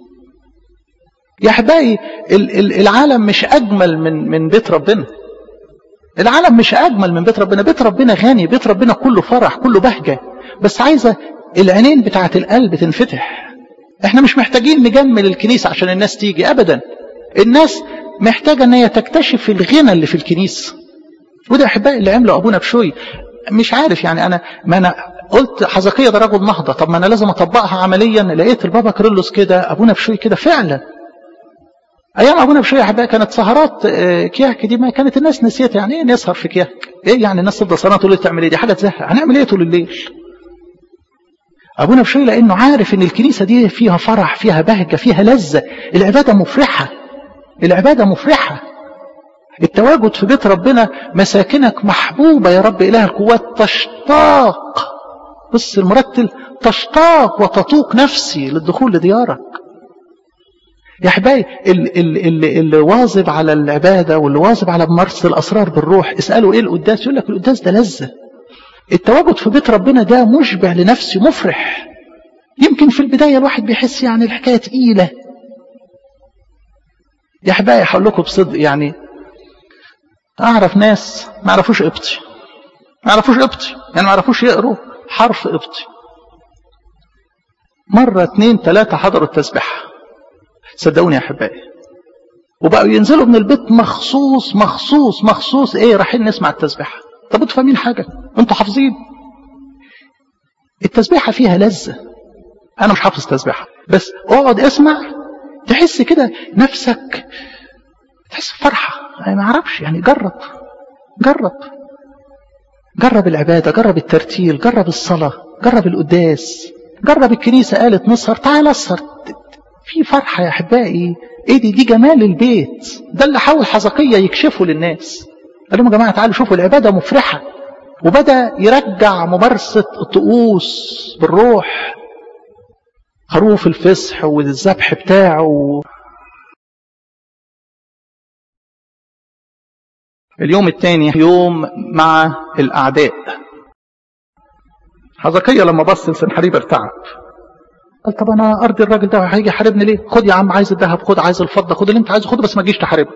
يا أحبائي العالم مش أجمل من من بيت ربنا العالم مش أجمل من بيت ربنا بيت ربنا غني بيت ربنا كله فرح كله بهجة بس عايزة العينين بتاعت القلب تنفتح احنا مش محتاجين نجمل الكنيسة عشان الناس تيجي أبدا الناس محتاجة ان هي تكتشف الغنى اللي في الكنيسة وده احبائي اللي عمله ابونا بشوي مش عارف يعني انا ما انا قلت حزقية ده رجل نهضة طب ما انا لازم اطبقها عمليا لقيت البابا كريلوس كده ابونا بشوي كده فعلا ايام ابونا بشوي احبائي كانت سهرات كياك دي ما كانت الناس نسيت يعني ايه نسهر في كياك ايه يعني الناس تفضل سهرانه طول الليل تعمل ايه دي حاجه تزهق هنعمل ايه طول الليل ابونا بشوي لانه عارف ان الكنيسه دي فيها فرح فيها بهجه فيها لذه العباده مفرحه العباده مفرحه التواجد في بيت ربنا مساكنك محبوبة يا رب إله القوات تشتاق بص المرتل تشتاق وتطوق نفسي للدخول لديارك يا أحبائي اللي, اللي واظب على العبادة واللي واظب على ممارسة الأسرار بالروح اسألوا إيه القداس يقول لك القداس ده لذة التواجد في بيت ربنا ده مشبع لنفسي مفرح يمكن في البداية الواحد بيحس يعني الحكاية تقيلة يا أحبائي هقول لكم بصدق يعني أعرف ناس ما يعرفوش قبطي ما يعرفوش قبطي يعني ما يعرفوش يقروا حرف قبطي مرة اتنين تلاتة حضروا التسبيحة صدقوني يا أحبائي وبقوا ينزلوا من البيت مخصوص مخصوص مخصوص ايه رايحين نسمع التسبيحة طب انتوا فاهمين حاجة انتوا حافظين التسبيحة فيها لذة انا مش حافظ تسبيحة بس اقعد اسمع تحس كده نفسك تحس بفرحة أنا ما أعرفش يعني جرب جرب جرب العبادة جرب الترتيل جرب الصلاة جرب القداس جرب الكنيسة قالت نسهر تعال اسهر في فرحة يا أحبائي إيه دي دي جمال البيت ده اللي حاول حزقية يكشفه للناس قال لهم يا جماعة تعالوا شوفوا العبادة مفرحة وبدأ يرجع ممارسة الطقوس بالروح خروف الفصح والذبح بتاعه اليوم الثاني يوم مع الأعداء حزقية لما بص لسنحريب ارتعب قال طب انا ارضي الراجل ده هيجي يحاربني ليه خد يا عم عايز الذهب خد عايز الفضه خد اللي انت عايزه خده بس ما تجيش تحاربه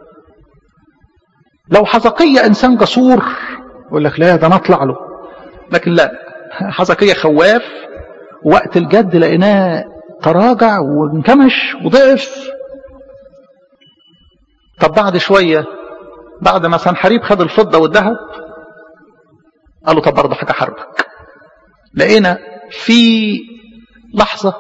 لو حزقية انسان جسور يقول لك لا ده انا اطلع له لكن لا حزقية خواف وقت الجد لقيناه تراجع وانكمش وضعف طب بعد شوية بعد ما سنحريب خد الفضة والذهب قال له طب برضه حاجة حربك لقينا في لحظة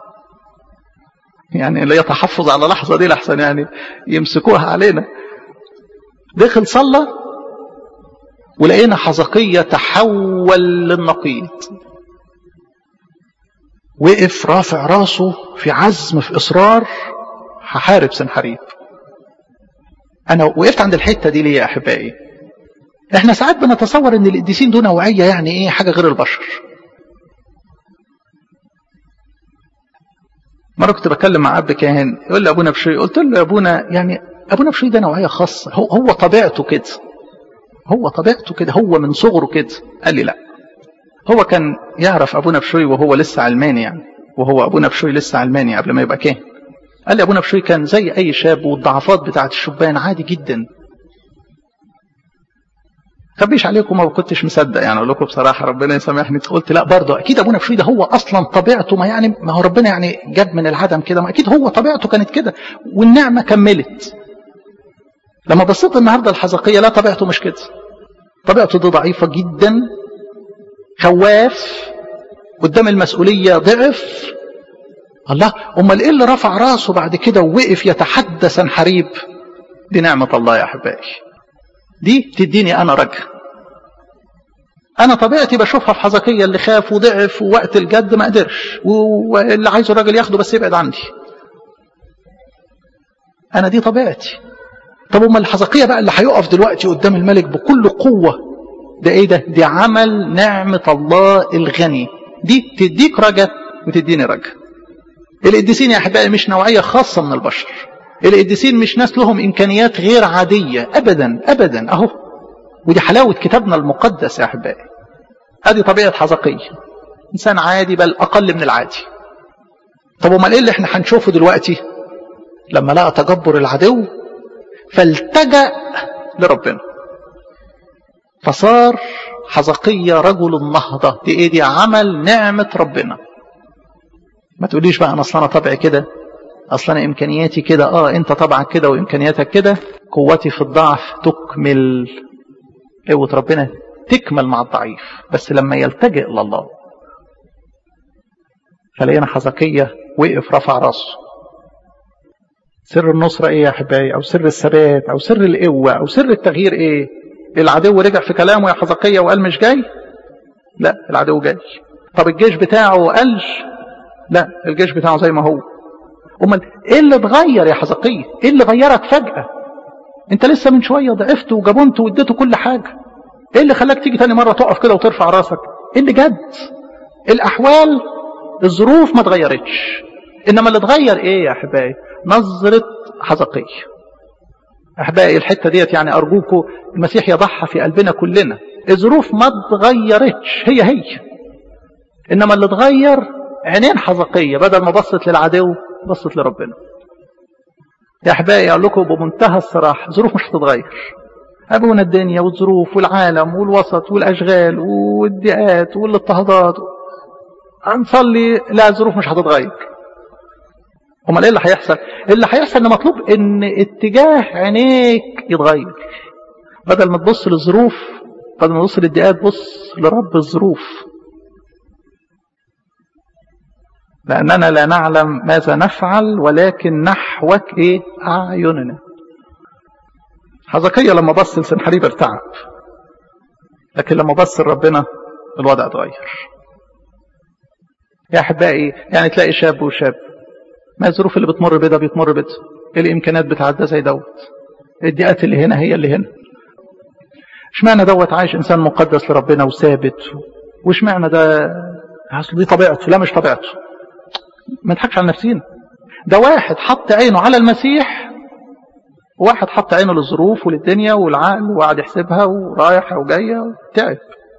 يعني لا يتحفظ على لحظة دي لحسن يعني يمسكوها علينا دخل صلى ولقينا حزقية تحول للنقيض وقف رافع راسه في عزم في إصرار هحارب سنحريب أنا وقفت عند الحتة دي ليه يا أحبائي احنا ساعات بنتصور ان القديسين دول نوعية يعني ايه حاجة غير البشر مرة كنت بكلم مع أب كاهن يقول لي أبونا بشوي قلت له يا أبونا يعني أبونا بشوي ده نوعية خاصة هو, هو طبيعته كده هو طبيعته كده هو من صغره كده قال لي لا هو كان يعرف أبونا بشوي وهو لسه علماني يعني وهو أبونا بشوي لسه علماني قبل ما يبقى كاهن قال لي أبونا بشوي كان زي أي شاب والضعفات بتاعت الشبان عادي جدا خبيش عليكم ما كنتش مصدق يعني اقول لكم بصراحه ربنا يسامحني قلت لا برضه اكيد ابونا بشوي ده هو اصلا طبيعته ما يعني ما هو ربنا يعني جاب من العدم كده ما اكيد هو طبيعته كانت كده والنعمه كملت لما بصيت النهارده الحزقيه لا طبيعته مش كده طبيعته دي ضعيفه جدا خواف قدام المسؤوليه ضعف الله امال ايه اللي رفع راسه بعد كده ووقف يتحدى سنحريب دي نعمه الله يا احبائي دي تديني أنا رجع أنا طبيعتي بشوفها في حزقية اللي خاف وضعف ووقت الجد ما قدرش واللي عايزه الراجل ياخده بس يبعد عني أنا دي طبيعتي طب أما الحزقية بقى اللي هيقف دلوقتي قدام الملك بكل قوة ده إيه ده؟ دي عمل نعمة الله الغني دي تديك رجا وتديني رجا القديسين يا أحبائي مش نوعية خاصة من البشر القديسين مش ناس لهم إمكانيات غير عادية أبدا أبدا أهو ودي حلاوة كتابنا المقدس يا أحبائي هذه طبيعة حزقية إنسان عادي بل أقل من العادي طب امال إيه اللي إحنا هنشوفه دلوقتي لما لقى تجبر العدو فالتجأ لربنا فصار حزقية رجل النهضة دي إيه دي عمل نعمة ربنا ما تقوليش بقى أنا أصلا أنا طبعي كده اصلا امكانياتي كده اه انت طبعا كده وامكانياتك كده قوتي في الضعف تكمل قوة ربنا تكمل مع الضعيف بس لما يلتجئ لله فلقينا حزقية وقف رفع راسه سر النصرة ايه يا احبائي او سر الثبات او سر القوة او سر التغيير ايه العدو رجع في كلامه يا حزقية وقال مش جاي لا العدو جاي طب الجيش بتاعه قل لا الجيش بتاعه زي ما هو امال ايه اللي اتغير يا حزقية ايه اللي غيرك فجأة انت لسه من شوية ضعفت وجبنت واديته كل حاجة ايه اللي خلاك تيجي تاني مرة تقف كده وترفع راسك ايه اللي جد الاحوال الظروف ما اتغيرتش انما اللي اتغير ايه يا احبائي نظرة حزقية احبائي الحتة ديت يعني ارجوكم المسيح يضعها في قلبنا كلنا الظروف ما اتغيرتش هي هي انما اللي اتغير عينين حزقية بدل ما بصت للعدو بصت لربنا يا احبائي اقول لكم بمنتهى الصراحه ظروف مش هتتغير ابونا الدنيا والظروف والعالم والوسط والاشغال والضيقات والاضطهادات هنصلي لا الظروف مش هتتغير امال ايه اللي هيحصل اللي هيحصل ان مطلوب ان اتجاه عينيك يتغير بدل ما تبص للظروف بدل ما تبص للضيقات بص لرب الظروف لأننا لا نعلم ماذا نفعل ولكن نحوك إيه أعيننا حزقية لما بص لسنحريب ارتعب لكن لما بص لربنا الوضع اتغير يا احبائي يعني تلاقي شاب وشاب ما الظروف اللي بتمر بده بيتمر بده الامكانيات بتاعت زي دوت الدقات اللي هنا هي اللي هنا اشمعنى دوت عايش انسان مقدس لربنا وثابت واشمعنى ده اصل دي طبيعته لا مش طبيعته ما نضحكش على نفسينا ده واحد حط عينه على المسيح وواحد حط عينه للظروف وللدنيا والعقل وقعد يحسبها ورايح وجايه وتعب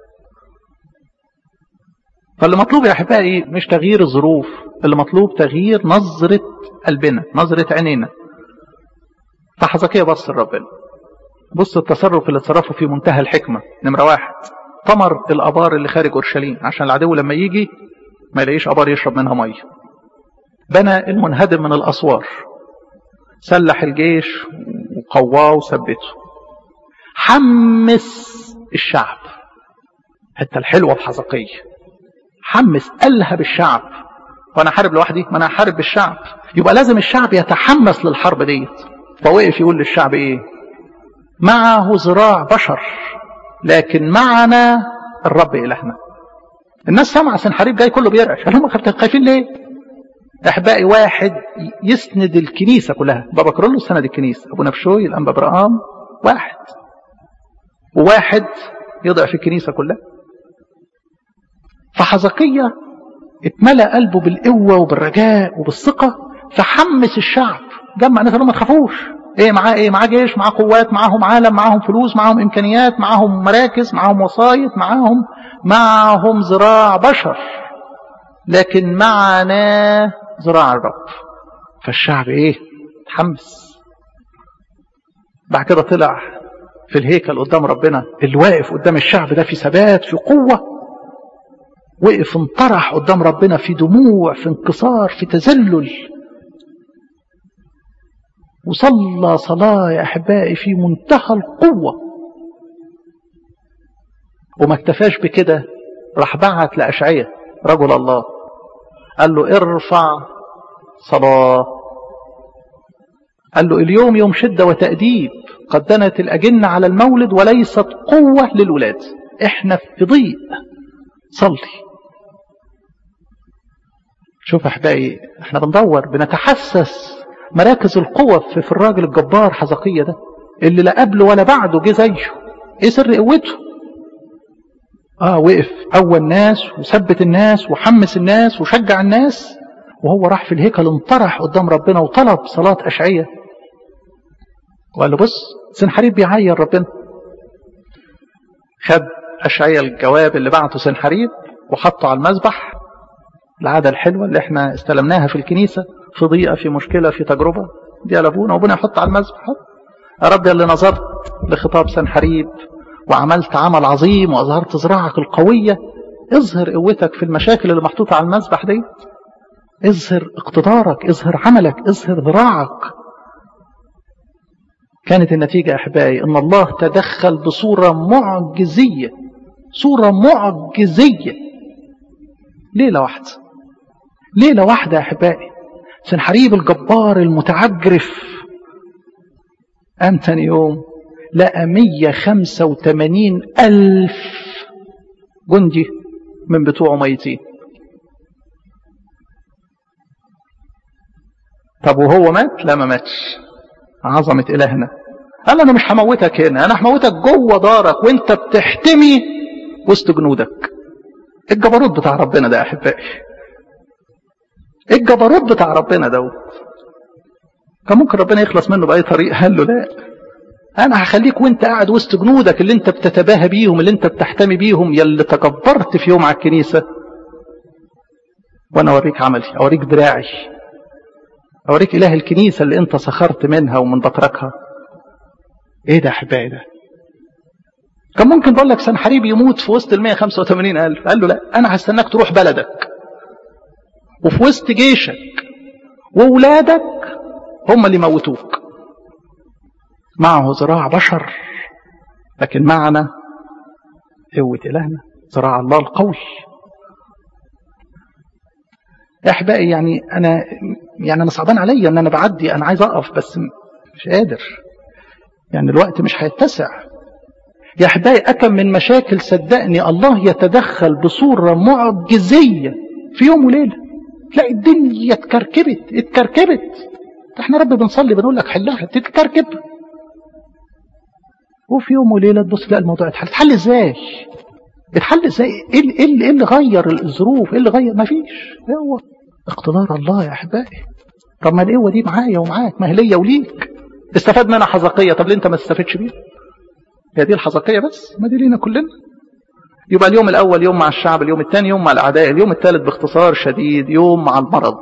فاللي مطلوب يا احبائي مش تغيير الظروف اللي مطلوب تغيير نظرة قلبنا نظرة عينينا فحزقية بص لربنا بص التصرف اللي اتصرفه في منتهى الحكمة نمرة واحد طمر الابار اللي خارج اورشليم عشان العدو لما يجي ما يلاقيش ابار يشرب منها ميه بنى المنهدم من الاسوار سلح الجيش وقواه وثبته حمس الشعب حتى الحلوه في حزقيه حمس ألهب الشعب وانا حارب لوحدي ما انا هحارب بالشعب يبقى لازم الشعب يتحمس للحرب ديت فوقف يقول للشعب ايه معه ذراع بشر لكن معنا الرب إلهنا الناس سمع سنحريب جاي كله بيرعش قال لهم خايفين ليه احبائي واحد يسند الكنيسة كلها بابا كرولو سند الكنيسة ابو نبشوي الانبا برقام واحد وواحد يضعف الكنيسة كلها فحزقية اتملى قلبه بالقوة وبالرجاء وبالثقة فحمس الشعب جمع ناس ما تخافوش ايه معاه ايه معاه جيش معاه قوات معاهم عالم معاهم فلوس معاهم امكانيات معاهم مراكز معاهم وسايط معاهم معاهم ذراع بشر لكن معنا ذراع الرب فالشعب ايه تحمس بعد كده طلع في الهيكل قدام ربنا اللي واقف قدام الشعب ده في ثبات في قوة وقف انطرح قدام ربنا في دموع في انكسار في تذلل وصلى صلاة يا أحبائي في منتهى القوة وما اكتفاش بكده راح بعت لأشعية رجل الله قال له ارفع صلاة قال له اليوم يوم شدة وتأديب قد دنت الأجنة على المولد وليست قوة للولاد احنا في ضيق صلي شوف احبائي احنا بندور بنتحسس مراكز القوة في الراجل الجبار حزقية ده اللي لا قبله ولا بعده جه زيه ايه سر قوته اه وقف اول ناس وثبت الناس وحمس الناس وشجع الناس وهو راح في الهيكل انطرح قدام ربنا وطلب صلاة أشعية وقال له بص سنحريب بيعير ربنا خد أشعية الجواب اللي بعته سنحريب وحطه على المذبح العادة الحلوة اللي احنا استلمناها في الكنيسة في ضيقة في مشكلة في تجربة دي على ابونا وابونا يحط على المذبح يا رب اللي نظرت لخطاب سنحريب وعملت عمل عظيم وأظهرت ذراعك القوية اظهر قوتك في المشاكل اللي محطوطة على المذبح دي اظهر اقتدارك اظهر عملك اظهر ذراعك كانت النتيجة يا أحبائي أن الله تدخل بصورة معجزية صورة معجزية ليلة واحدة ليلة واحدة يا أحبائي سنحريب الجبار المتعجرف قام تاني يوم لقى 185 ألف جندي من بتوعه ميتين طب وهو مات لا ما ماتش عظمة إلهنا قال أنا مش هموتك هنا أنا هموتك جوه دارك وانت بتحتمي وسط جنودك الجبروت بتاع ربنا ده يا أحبائي الجبروت بتاع ربنا دوت كان ممكن ربنا يخلص منه بأي طريقة قال له لا أنا هخليك وانت قاعد وسط جنودك اللي انت بتتباهى بيهم اللي انت بتحتمي بيهم يلي تكبرت في يوم على الكنيسة وانا اوريك عملي اوريك دراعي اوريك اله الكنيسة اللي انت سخرت منها ومن بطركها ايه ده احبائي ده كان ممكن بقول لك سنحريب يموت في وسط ال 185 ألف قال له لا أنا هستناك تروح بلدك وفي وسط جيشك وولادك هم اللي موتوك معه ذراع بشر لكن معنا قوة إلهنا ذراع الله القوي احبائي يعني انا يعني انا صعبان عليا ان انا بعدي انا عايز اقف بس مش قادر يعني الوقت مش هيتسع يا احبائي أكم من مشاكل صدقني الله يتدخل بصورة معجزية في يوم وليلة تلاقي الدنيا اتكركبت اتكركبت احنا رب بنصلي بنقول لك حلها تتكركب وفي يوم وليلة تبص تلاقي الموضوع اتحل اتحل ازاي اتحل ازاي ايه اللي, إيه اللي غير الظروف ايه اللي غير ما فيش هو اقتدار الله يا احبائي طب ما القوه دي معايا ومعاك ما هي ليا وليك استفاد منها حزقيه طب ليه انت ما تستفدش بيها هي دي الحزقيه بس ما دي لينا كلنا يبقى اليوم الاول يوم مع الشعب اليوم الثاني يوم مع الاعداء اليوم الثالث باختصار شديد يوم مع المرض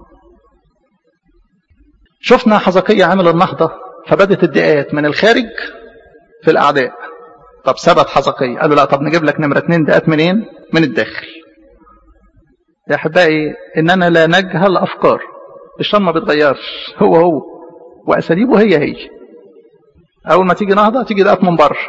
شفنا حزقيه عمل النهضه فبدت الدقات من الخارج في الاعداء طب ثبت حزقيه قالوا لا طب نجيب لك نمره اثنين دقات منين من الداخل يا احبائي اننا لا نجهل افكار الشيطان ما بيتغيرش هو هو واساليبه هي هي اول ما تيجي نهضه تيجي دقات من بره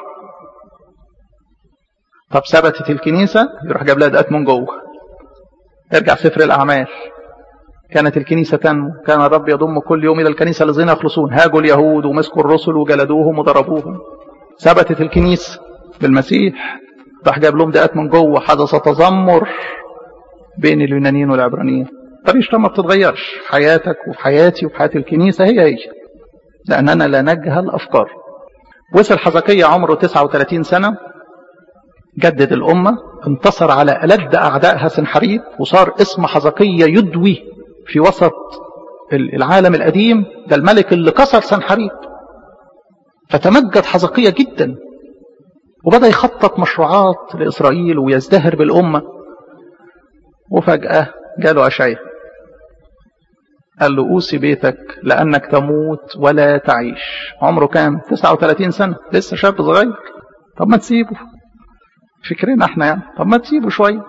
طب ثبتت الكنيسه يروح جاب لها دقات من جوه ارجع سفر الاعمال كانت الكنيسه تنمو كان الرب يضم كل يوم الى الكنيسه الذين يخلصون هاجوا اليهود ومسكوا الرسل وجلدوهم وضربوهم ثبتت الكنيسه بالمسيح راح جاب لهم دقات من جوه حدث تذمر بين اليونانيين والعبرانيين طريقة ما بتتغيرش في حياتك وفي حياتي وفي حياة الكنيسة هي هي لأننا لا نجهل أفكار وصل حزقية عمره 39 سنة جدد الأمة انتصر على ألد أعدائها سنحريب وصار اسم حزقية يدوي في وسط العالم القديم ده الملك اللي كسر سنحريب فتمجد حزقية جدا وبدأ يخطط مشروعات لإسرائيل ويزدهر بالأمة وفجأة جاله أشعيا قال له أوصي بيتك لأنك تموت ولا تعيش عمره كام 39 سنة لسه شاب صغير طب ما تسيبه فكرنا احنا يعني طب ما تسيبه شوية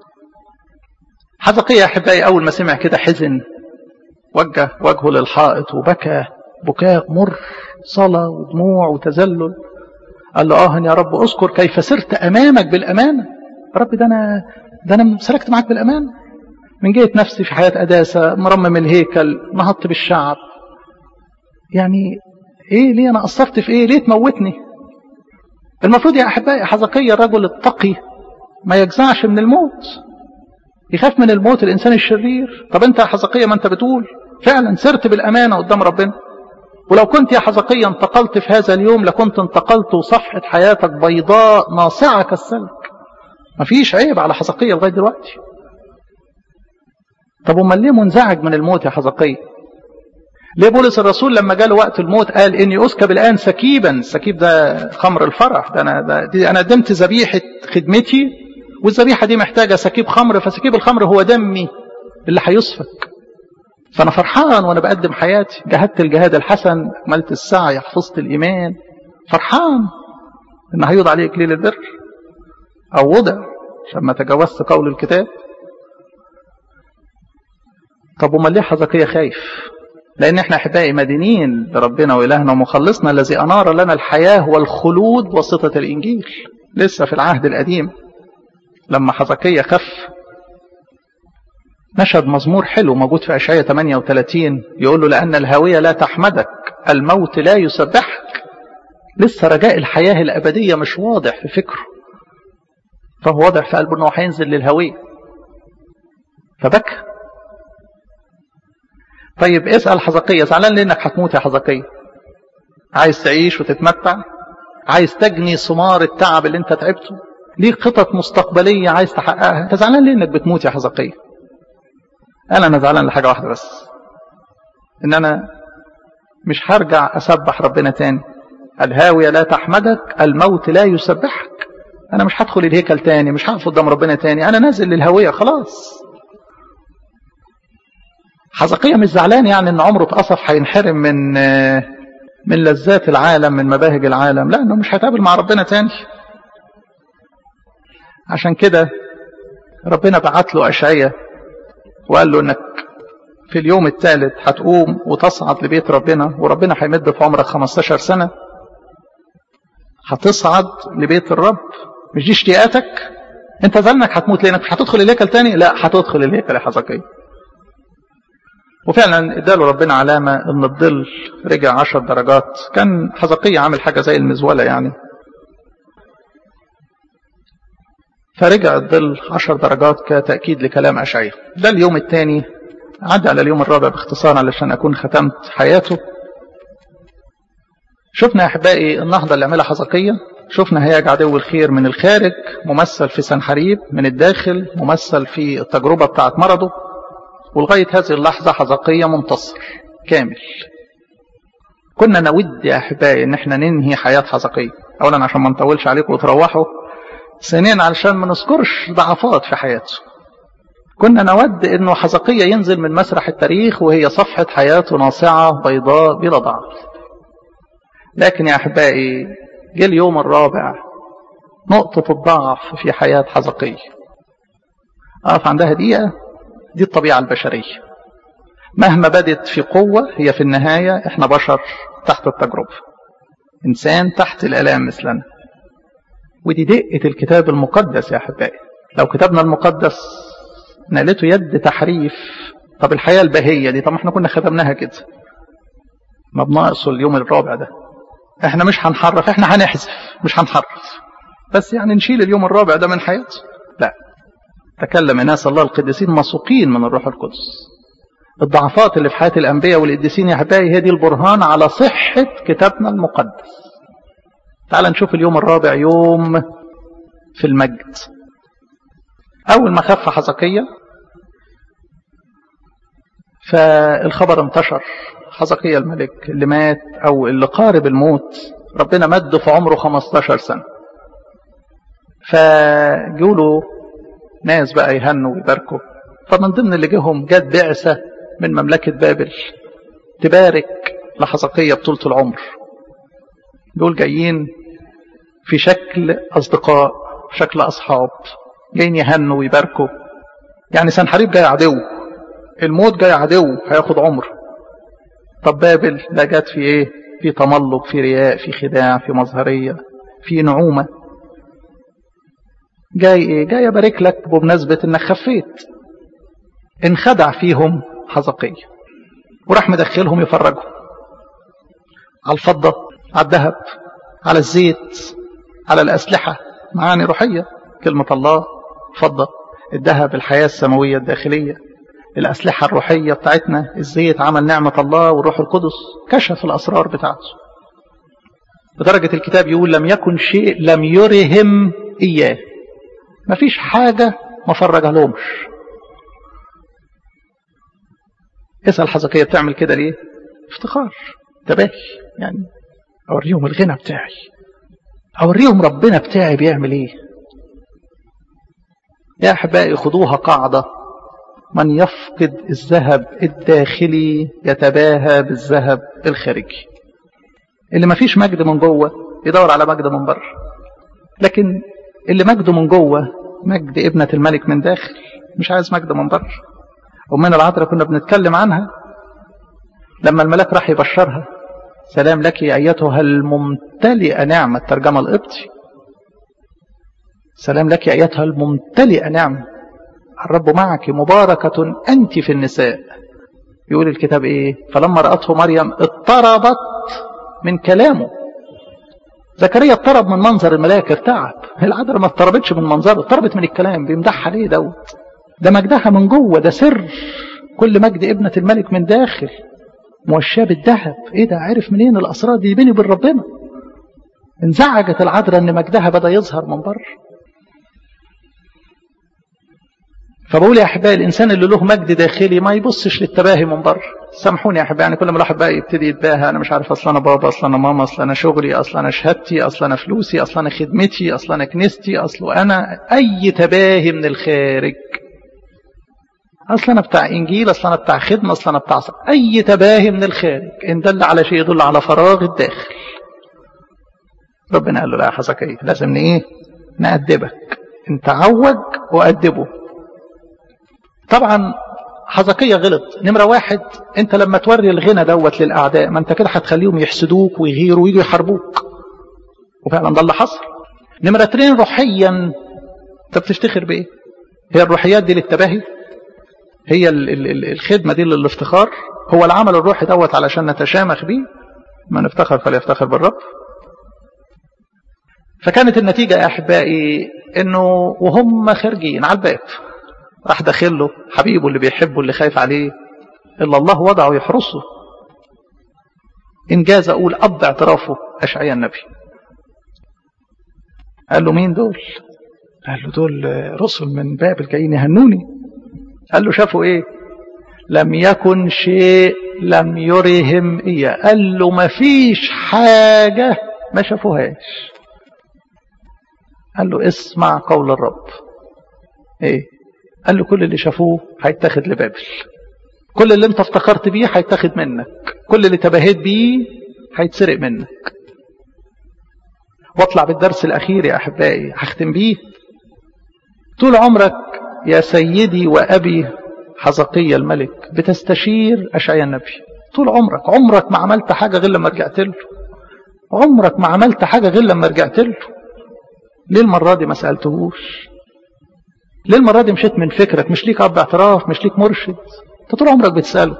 حزقية يا أحبائي أول ما سمع كده حزن وجه وجهه للحائط وبكى بكاء مر صلاة ودموع وتذلل قال له آه يا رب أذكر كيف سرت أمامك بالأمانة يا رب ده أنا ده أنا سلكت معاك بالأمانة من جهة نفسي في حياة أداسة مرمم الهيكل نهضت بالشعب يعني إيه ليه أنا قصرت في إيه ليه تموتني المفروض يا أحبائي حزقية الرجل التقي ما يجزعش من الموت يخاف من الموت الإنسان الشرير طب أنت يا حزقية ما أنت بتقول فعلا سرت بالأمانة قدام ربنا ولو كنت يا حزقية انتقلت في هذا اليوم لكنت انتقلت وصفحة حياتك بيضاء ناصعة كالسلك مفيش عيب على حزقية لغاية دلوقتي طب امال ليه منزعج من الموت يا حزقية ليه بولس الرسول لما جاله وقت الموت قال اني اسكب الان سكيبا السكيب ده خمر الفرح ده انا ده دي انا قدمت ذبيحه خدمتي والذبيحه دي محتاجه سكيب خمر فسكيب الخمر هو دمي اللي هيسفك فانا فرحان وانا بقدم حياتي جهدت الجهاد الحسن عملت السعي حفظت الايمان فرحان ان هيوضع عليه اكليل البر او وضع لما تجاوزت قول الكتاب طب امال ليه حزقية خايف لان احنا احبائي مدينين لربنا والهنا ومخلصنا الذي انار لنا الحياه والخلود وسطه الانجيل لسه في العهد القديم لما حزقية خف نشد مزمور حلو موجود في اشعياء 38 يقول له لان الهاويه لا تحمدك الموت لا يسبحك لسه رجاء الحياه الابديه مش واضح في فكره فهو واضح في قلبه انه هينزل للهويه فبكى طيب اسأل حزقية زعلان لانك هتموت يا حزقية عايز تعيش وتتمتع عايز تجني ثمار التعب اللي انت تعبته ليك خطط مستقبلية عايز تحققها انت زعلان ليه انك بتموت يا حزقية انا انا زعلان لحاجة واحدة بس ان انا مش هرجع اسبح ربنا تاني الهاوية لا تحمدك الموت لا يسبحك انا مش هدخل الهيكل تاني مش هقف قدام ربنا تاني انا نازل للهوية خلاص حزقية مش زعلان يعني ان عمره اتقصف هينحرم من من لذات العالم من مباهج العالم لا انه مش هيتقابل مع ربنا تاني عشان كده ربنا بعت له اشعية وقال له انك في اليوم الثالث هتقوم وتصعد لبيت ربنا وربنا هيمد في عمرك 15 سنة هتصعد لبيت الرب مش دي اشتياقاتك انت ظنك هتموت لانك مش هتدخل الهيكل تاني لا هتدخل الهيكل يا حزقية وفعلا اداله ربنا علامة ان الظل رجع عشر درجات كان حزقية عامل حاجة زي المزولة يعني فرجع الظل عشر درجات كتأكيد لكلام أشعية ده اليوم الثاني عدى على اليوم الرابع باختصار علشان أكون ختمت حياته شفنا يا أحبائي النهضة اللي عملها حزقية شفنا هياج عدو الخير من الخارج ممثل في سنحريب من الداخل ممثل في التجربة بتاعت مرضه ولغاية هذه اللحظة حزقية منتصر كامل كنا نود يا أحبائي إن احنا ننهي حياة حزقية أولا عشان ما نطولش عليكم وتروحوا ثانيا علشان ما نذكرش ضعفات في حياته كنا نود انه حزقية ينزل من مسرح التاريخ وهي صفحة حياته ناصعة بيضاء بلا ضعف لكن يا أحبائي جه اليوم الرابع نقطة الضعف في حياة حزقية أقف عندها دقيقة دي الطبيعة البشرية مهما بدت في قوة هي في النهاية احنا بشر تحت التجربة إنسان تحت الآلام مثلنا ودي دقة الكتاب المقدس يا أحبائي لو كتابنا المقدس نالته يد تحريف طب الحياة البهية دي طب احنا كنا ختمناها كده ما بناقصه اليوم الرابع ده احنا مش هنحرف احنا هنحذف مش هنحرف بس يعني نشيل اليوم الرابع ده من حياته لا تكلم ناس الله القديسين مسوقين من الروح القدس الضعفات اللي في حياة الأنبياء والقديسين يا أحبائي هي دي البرهان على صحة كتابنا المقدس تعال نشوف اليوم الرابع يوم في المجد أول ما خف حزقية فالخبر انتشر حزقية الملك اللي مات أو اللي قارب الموت ربنا مد في عمره 15 سنة فجوله ناس بقى يهنوا ويباركوا فمن ضمن اللي جيهم جت بعثة من مملكة بابل تبارك لحزقية بطولة العمر دول جايين في شكل أصدقاء في شكل أصحاب جايين يهنوا ويباركوا يعني سنحريب جاي عدو الموت جاي عدو هياخد عمر طب بابل ده جت في ايه في تملق في رياء في خداع في مظهرية في نعومة جاي ايه جاي ابارك لك بمناسبة انك خفيت انخدع فيهم حزقية وراح مدخلهم يفرجهم على الفضة على الذهب على الزيت على الأسلحة معاني روحية كلمة الله فضة الذهب الحياة السماوية الداخلية الأسلحة الروحية بتاعتنا الزيت عمل نعمة الله والروح القدس كشف الأسرار بتاعته بدرجة الكتاب يقول لم يكن شيء لم يرهم إياه مفيش حاجة ما فرجها لهمش اسأل حزقية بتعمل كده ليه افتخار تباهي يعني أوريهم الغنى بتاعي أوريهم ربنا بتاعي بيعمل ايه يا أحبائي خذوها قاعدة من يفقد الذهب الداخلي يتباهى بالذهب الخارجي اللي ما فيش مجد من جوه يدور على مجد من بره لكن اللي مجده من جوه مجد ابنة الملك من داخل مش عايز مجد من بره أمنا العذراء كنا بنتكلم عنها لما الملاك راح يبشرها سلام لك أيتها الممتلئة نعمة الترجمة القبطي سلام لك أيتها الممتلئة نعمة الرب معك مباركة أنت في النساء يقول الكتاب إيه فلما رأته مريم اضطربت من كلامه زكريا اضطرب من منظر الملاك ارتعب العذراء ما اضطربتش من منظره اضطربت من الكلام بيمدحها ليه دوت ده مجدها من جوه ده سر كل مجد ابنة الملك من داخل موشاه بالذهب ايه ده عرف منين الاسرار دي بيني وبين ربنا انزعجت العذراء ان مجدها بدا يظهر من بره فبقول يا احبائي الانسان اللي له مجد داخلي ما يبصش للتباهي من بره سامحوني يا احبائي يعني كل ما الواحد بقى يبتدي يتباهى انا مش عارف اصل انا بابا اصل انا ماما اصل انا شغلي اصل انا شهادتي اصل انا فلوسي اصل انا خدمتي اصل انا كنيستي اصل انا اي تباهي من الخارج اصل انا بتاع انجيل اصل انا بتاع خدمه اصل انا بتاع صح. اي تباهي من الخارج ان دل على شيء يدل على فراغ الداخل ربنا قال له لا يا حزكية لازم ايه نأدبك انت عوج وأدبه طبعا حزقية غلط نمرة واحد انت لما توري الغنى دوت للأعداء ما انت كده هتخليهم يحسدوك ويغيروا ويجوا يحاربوك وفعلا ده اللي حصل نمرة اتنين روحيا انت بتفتخر بايه هي الروحيات دي للتباهي هي ال ال الخدمة دي للافتخار هو العمل الروحي دوت علشان نتشامخ بيه ما نفتخر فليفتخر بالرب فكانت النتيجة يا أحبائي انه وهم خارجين على الباب راح داخل له حبيبه اللي بيحبه اللي خايف عليه الا الله وضعه يحرسه انجاز اقول اب اعترافه اشعيا النبي قال له مين دول قال له دول رسل من بابل جايين يهنوني قال له شافوا ايه لم يكن شيء لم يرهم إياه قال له ما فيش حاجة ما شافوهاش قال له اسمع قول الرب ايه قال له كل اللي شافوه هيتاخد لبابل كل اللي انت افتكرت بيه هيتاخد منك كل اللي تباهيت بيه هيتسرق منك واطلع بالدرس الاخير يا احبائي هختم بيه طول عمرك يا سيدي وابي حزقية الملك بتستشير أشعيا النبي طول عمرك عمرك ما عملت حاجة غير لما رجعت له عمرك ما عملت حاجة غير لما رجعت له ليه المرة دي ما سألتهوش ليه المرة دي مشيت من فكرك مش ليك أب اعتراف مش ليك مرشد انت طول عمرك بتسأله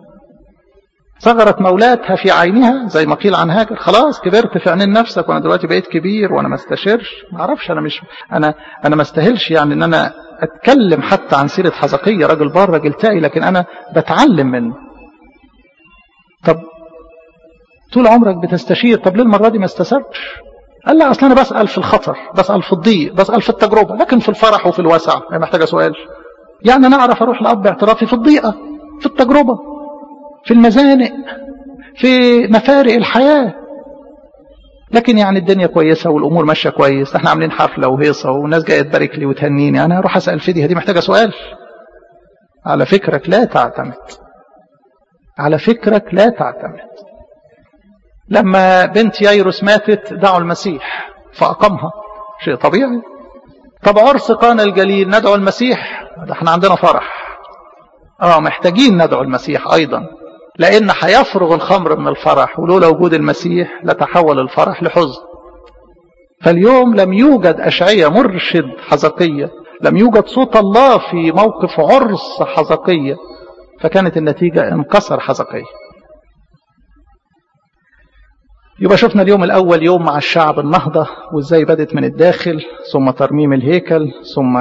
صغرت مولاتها في عينها زي ما قيل عن هاجر خلاص كبرت في عينين نفسك وانا دلوقتي بقيت كبير وانا ما استشيرش ما اعرفش انا مش انا انا ما استاهلش يعني ان انا اتكلم حتى عن سيره حزقيه راجل بار راجل تاقي لكن انا بتعلم منه طب طول عمرك بتستشير طب ليه المره دي ما استسرتش قال لا اصل انا بسال في الخطر بسال في الضيق بسال في التجربه لكن في الفرح وفي الوسع هي محتاجه سؤال يعني انا اعرف اروح لاب اعترافي في الضيقه في التجربه في المزانق في مفارق الحياه لكن يعني الدنيا كويسه والامور ماشيه كويس احنا عاملين حفله وهيصه والناس جايه تبارك لي وتهنيني انا هروح اسال في دي دي محتاجه سؤال على فكرك لا تعتمد على فكرك لا تعتمد لما بنت ييروس ماتت دعوا المسيح فأقامها شيء طبيعي طب عرس قانا الجليل ندعو المسيح ده احنا عندنا فرح اه محتاجين ندعو المسيح ايضا لان هيفرغ الخمر من الفرح ولولا وجود المسيح لتحول الفرح لحزن فاليوم لم يوجد أشعية مرشد حزقية لم يوجد صوت الله في موقف عرس حزقية فكانت النتيجة انكسر حزقية يبقى شفنا اليوم الأول يوم مع الشعب النهضة وإزاي بدت من الداخل ثم ترميم الهيكل ثم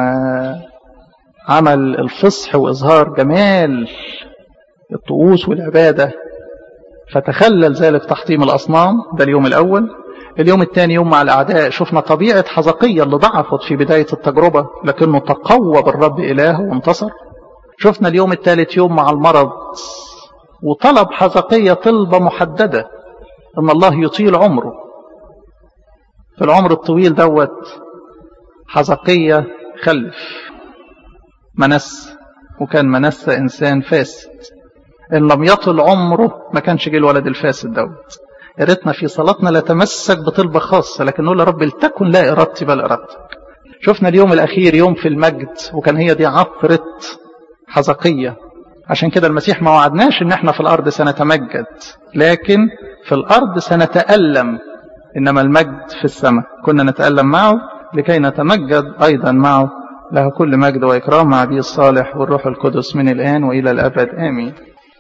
عمل الفصح وإظهار جمال الطقوس والعبادة فتخلل ذلك تحطيم الأصنام ده اليوم الأول اليوم الثاني يوم مع الأعداء شفنا طبيعة حزقية اللي ضعفت في بداية التجربة لكنه تقوى بالرب إله وانتصر شفنا اليوم الثالث يوم مع المرض وطلب حزقية طلبة محددة أن الله يطيل عمره في العمر الطويل دوت حزقية خلف منس وكان منس إنسان فاسد إن لم يطل عمره ما كانش جه الولد الفاسد دوت يا ريتنا في صلاتنا نتمسك بطلبة خاصة لكن نقول يا رب لتكن لا إرادتي بل إرادتك شفنا اليوم الأخير يوم في المجد وكان هي دي عطرة حزقية عشان كده المسيح ما وعدناش ان احنا في الارض سنتمجد لكن في الارض سنتألم انما المجد في السماء كنا نتألم معه لكي نتمجد ايضا معه له كل مجد واكرام مع ابي الصالح والروح القدس من الان والى الابد امين